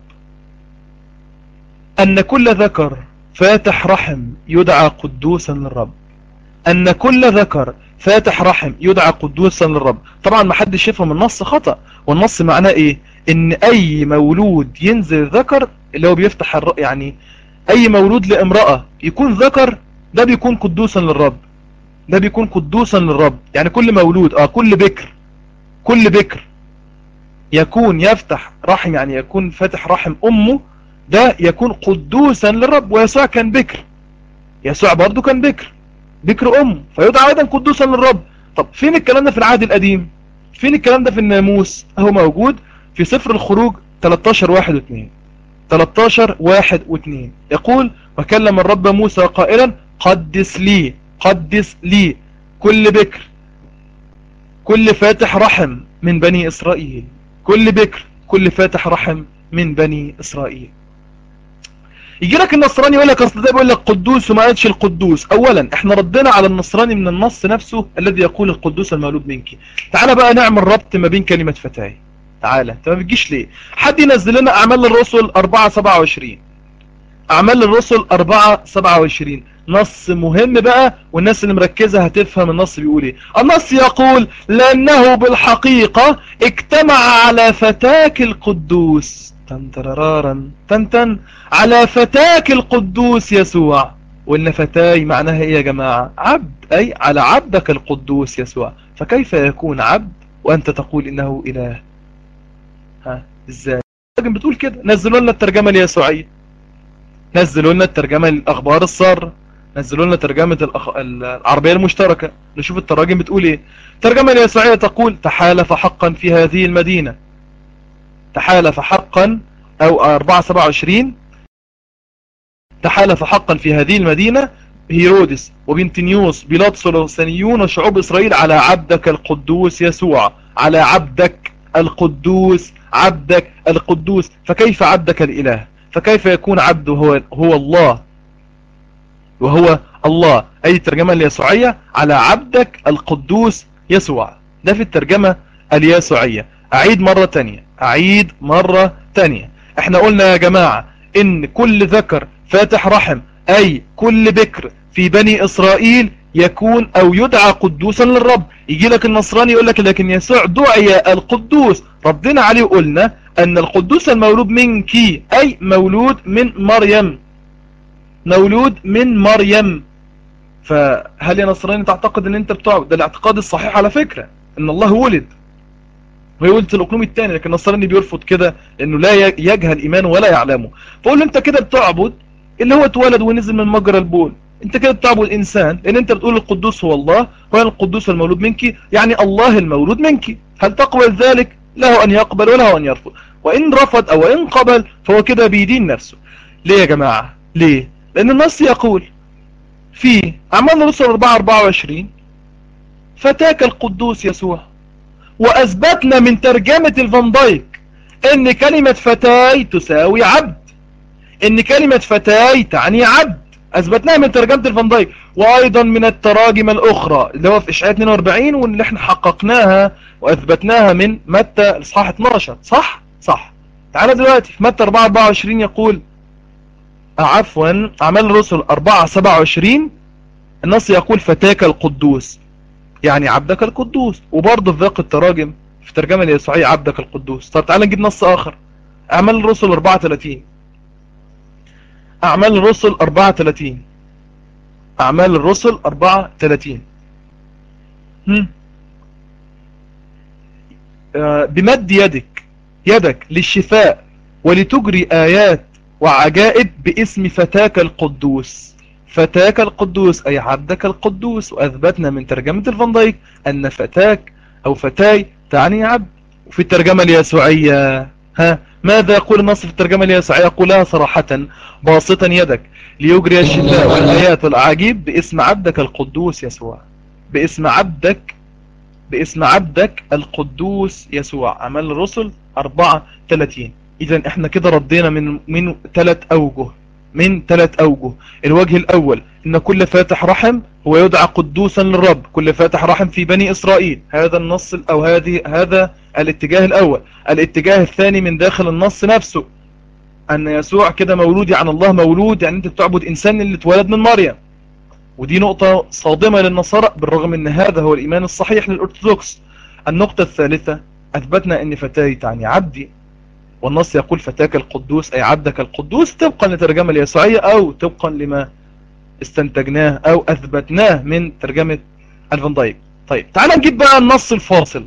أن كل ذكر فاتح رحم يدعى قدوسا للرب أن كل ذكر فاتح رحم يدعى قدوسا للرب طبعا ما حدش يفهم النص خطأ والنص معناه ايه ان اي مولود ينزل ذكر اللي هو بيفتح الر... يعني اي مولود لامرأة يكون ذكر ده بيكون قدوسا للرب ده بيكون قدوسا للرب يعني كل مولود اه كل بكر كل بكر يكون يفتح رحم يعني يكون فاتح رحم امه ده يكون قدوسا للرب ويسوع كان بكر يسوع برضه كان بكر بكر ام فيدعى ايضا قدوسا للرب طب فين الكلام ده في العهد القديم فين الكلام ده في الناموس اهو موجود في سفر الخروج 13 واحد واثنين 13 واحد واثنين يقول وكلم الرب موسى قائلا قدس لي قدس لي كل بكر كل فاتح رحم من بني اسرائيل كل بكر كل فاتح رحم من بني اسرائيل يجي لك النصراني يقول لك اصل ده بيقول لك قدوس وما قالش القدوس اولا احنا ردنا على النصراني من النص نفسه الذي يقول القدوس المولود منك تعال بقى نعمل ربط ما بين كلمة فتاي تعالى انت ما بتجيش ليه حد ينزل لنا اعمال الرسل 4 27 اعمال الرسل 4 27 نص مهم بقى والناس اللي مركزة هتفهم النص بيقول ايه النص يقول لانه بالحقيقة اجتمع على فتاك القدوس تنترارارا تنتن على فتاك القدوس يسوع وإن فتاي معناها إيه يا جماعة عبد أي على عبدك القدوس يسوع فكيف يكون عبد وأنت تقول إنه إله ها إزاي لكن بتقول كده نزلوا لنا الترجمة اليسوعية نزلوا لنا الترجمة الأخبار السارة نزلوا لنا ترجمة الأخ... العربية المشتركة نشوف التراجم بتقول إيه الترجمة اليسوعية تقول تحالف حقا في هذه المدينة تحالف حقا او 427 تحالف حقا في هذه المدينة هيرودس وبنتنيوس بيلاطس والوثنيون وشعوب اسرائيل على عبدك القدوس يسوع على عبدك القدوس عبدك القدوس فكيف عبدك الاله فكيف يكون عبده هو, هو الله وهو الله اي الترجمة اليسوعية على عبدك القدوس يسوع ده في الترجمة اليسوعية اعيد مرة تانية اعيد مرة تانية احنا قلنا يا جماعة ان كل ذكر فاتح رحم اي كل بكر في بني اسرائيل يكون او يدعى قدوسا للرب يجي لك النصراني يقول لك لكن يسوع دعي القدوس ردنا عليه وقلنا ان القدوس المولود منك اي مولود من مريم مولود من مريم فهل يا نصراني تعتقد ان انت بتعبد ده الاعتقاد الصحيح على فكرة ان الله ولد وهي ولدت الاقلوم الثاني لكن النصراني بيرفض كده لانه لا يجهل ايمانه ولا يعلمه فقول له انت كده بتعبد اللي هو اتولد ونزل من مجرى البول انت كده بتعبد انسان لان انت بتقول القدوس هو الله وان القدوس المولود منك يعني الله المولود منك هل تقبل ذلك له ان يقبل وله ان يرفض وان رفض او ان قبل فهو كده بيدين نفسه ليه يا جماعة ليه لان النص يقول في اعمال الرسل 4 24 فتاك القدوس يسوع واثبتنا من ترجمة الفان دايك ان كلمة فتاي تساوي عبد ان كلمة فتاي تعني عبد اثبتناها من ترجمة الفان دايك وايضا من التراجم الاخرى اللي هو في اشعاع 42 واللي احنا حققناها واثبتناها من متى الاصحاح 12 صح صح تعالى دلوقتي في متى 4 24 يقول عفوا اعمال الرسل 4 27 النص يقول فتاك القدوس يعني عبدك القدوس وبرضه في باقي التراجم في ترجمة اليسوعية عبدك القدوس طب تعالى نجيب نص اخر اعمال الرسل 34 اعمال الرسل 34 اعمال الرسل 34 هم. آه، بمد يدك يدك للشفاء ولتجري آيات وعجائب باسم فتاك القدوس فتاك القدوس أي عبدك القدوس وأثبتنا من ترجمة الفان دايك أن فتاك أو فتاي تعني عبد وفي الترجمة اليسوعية ها ماذا يقول النص في الترجمة اليسوعية يقولها صراحة باسطا يدك ليجري الشفاء والآيات والأعاجيب باسم عبدك القدوس يسوع باسم عبدك باسم عبدك القدوس يسوع أعمال الرسل 34 إذا احنا كده ردينا من من ثلاث أوجه من ثلاث أوجه الوجه الأول إن كل فاتح رحم هو يدعى قدوسا للرب كل فاتح رحم في بني إسرائيل هذا النص أو هذه هذا الاتجاه الأول الاتجاه الثاني من داخل النص نفسه أن يسوع كده مولود عن الله مولود يعني أنت بتعبد إنسان اللي اتولد من مريم ودي نقطة صادمة للنصارى بالرغم أن هذا هو الإيمان الصحيح للأرثوذكس النقطة الثالثة أثبتنا أن فتاي تعني عبدي والنص يقول فتاك القدوس أي عبدك القدوس طبقا لترجمة اليسوعية أو طبقا لما استنتجناه أو أثبتناه من ترجمة الفان دايك طيب تعال نجيب بقى النص الفاصل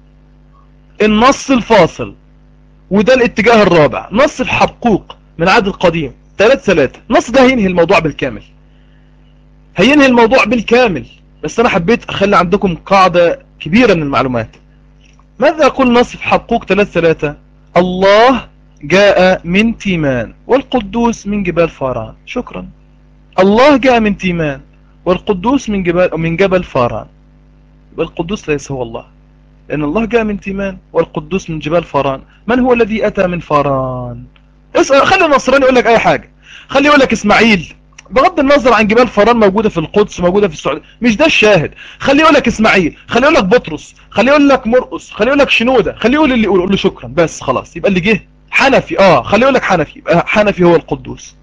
النص الفاصل وده الاتجاه الرابع نص الحقوق من عهد القديم ثلاث ثلاثة النص ده هينهي الموضوع بالكامل هينهي الموضوع بالكامل بس انا حبيت اخلي عندكم قاعدة كبيرة من المعلومات ماذا يقول نص في حقوق ثلاث ثلاثة الله جاء من تيمان والقدوس من جبال فاران شكرا الله جاء من تيمان والقدوس من جبال من جبل فاران والقدوس ليس هو الله لأن الله جاء من تيمان والقدوس من جبال فاران من هو الذي أتى من فاران اسأل خلي النصراني يقول لك أي حاجة خلي يقول لك إسماعيل بغض النظر عن جبال فاران موجودة في القدس موجودة في السعودية مش ده الشاهد خلي يقول لك إسماعيل خلي يقول لك بطرس خلي يقول لك مرقس خلي يقول لك شنودة خلي يقول اللي يقول قول له شكرا بس خلاص يبقى اللي جه حنفي اه خلي يقول لك حنفي يبقى حنفي هو القدوس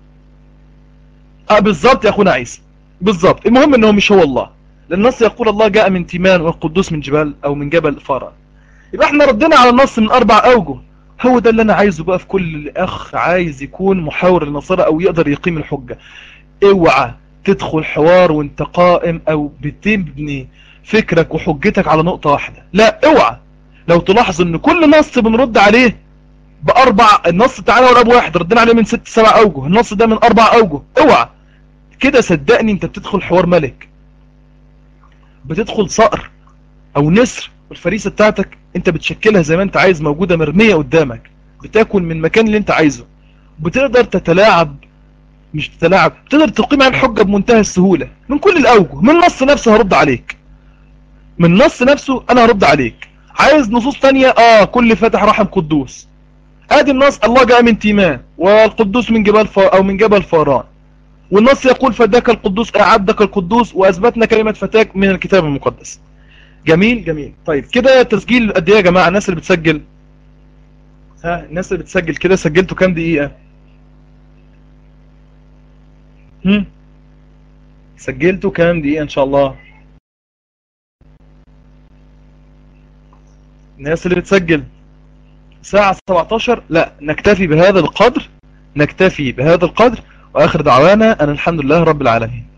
اه بالظبط يا اخونا عيسى بالظبط المهم انه مش هو الله لان النص يقول الله جاء من تيمان والقدوس من جبال او من جبل فاران يبقى احنا ردنا على النص من اربع اوجه هو ده اللي انا عايزه بقى في كل اخ عايز يكون محاور النصارى او يقدر يقيم الحجة اوعى تدخل حوار وانت قائم او بتبني فكرك وحجتك على نقطة واحدة لا اوعى لو تلاحظ ان كل نص بنرد عليه باربع النص تعالى ولا بواحد ردنا عليه من ست سبع اوجه النص ده من اربع اوجه اوعى كده صدقني انت بتدخل حوار ملك بتدخل صقر او نسر والفريسة بتاعتك انت بتشكلها زي ما انت عايز موجودة مرمية قدامك بتاكل من المكان اللي انت عايزه بتقدر تتلاعب مش تتلاعب تقدر تقيم عن حجة بمنتهى السهولة من كل الاوجه من النص نفسه هرد عليك من النص نفسه انا هرد عليك عايز نصوص تانية اه كل فاتح رحم قدوس ادي النص الله جاء من تيمان والقدوس من جبال فا او من جبل فاران والنص يقول فداك القدوس اعبدك القدوس واثبتنا كلمة فتاك من الكتاب المقدس جميل جميل طيب كده تسجيل قد ايه يا جماعة الناس اللي بتسجل ها الناس اللي بتسجل كده سجلتوا كام دقيقة هم سجلتوا كام دقيقة ان شاء الله الناس اللي بتسجل ساعة 17 لا نكتفي بهذا القدر نكتفي بهذا القدر واخر دعوانا ان الحمد لله رب العالمين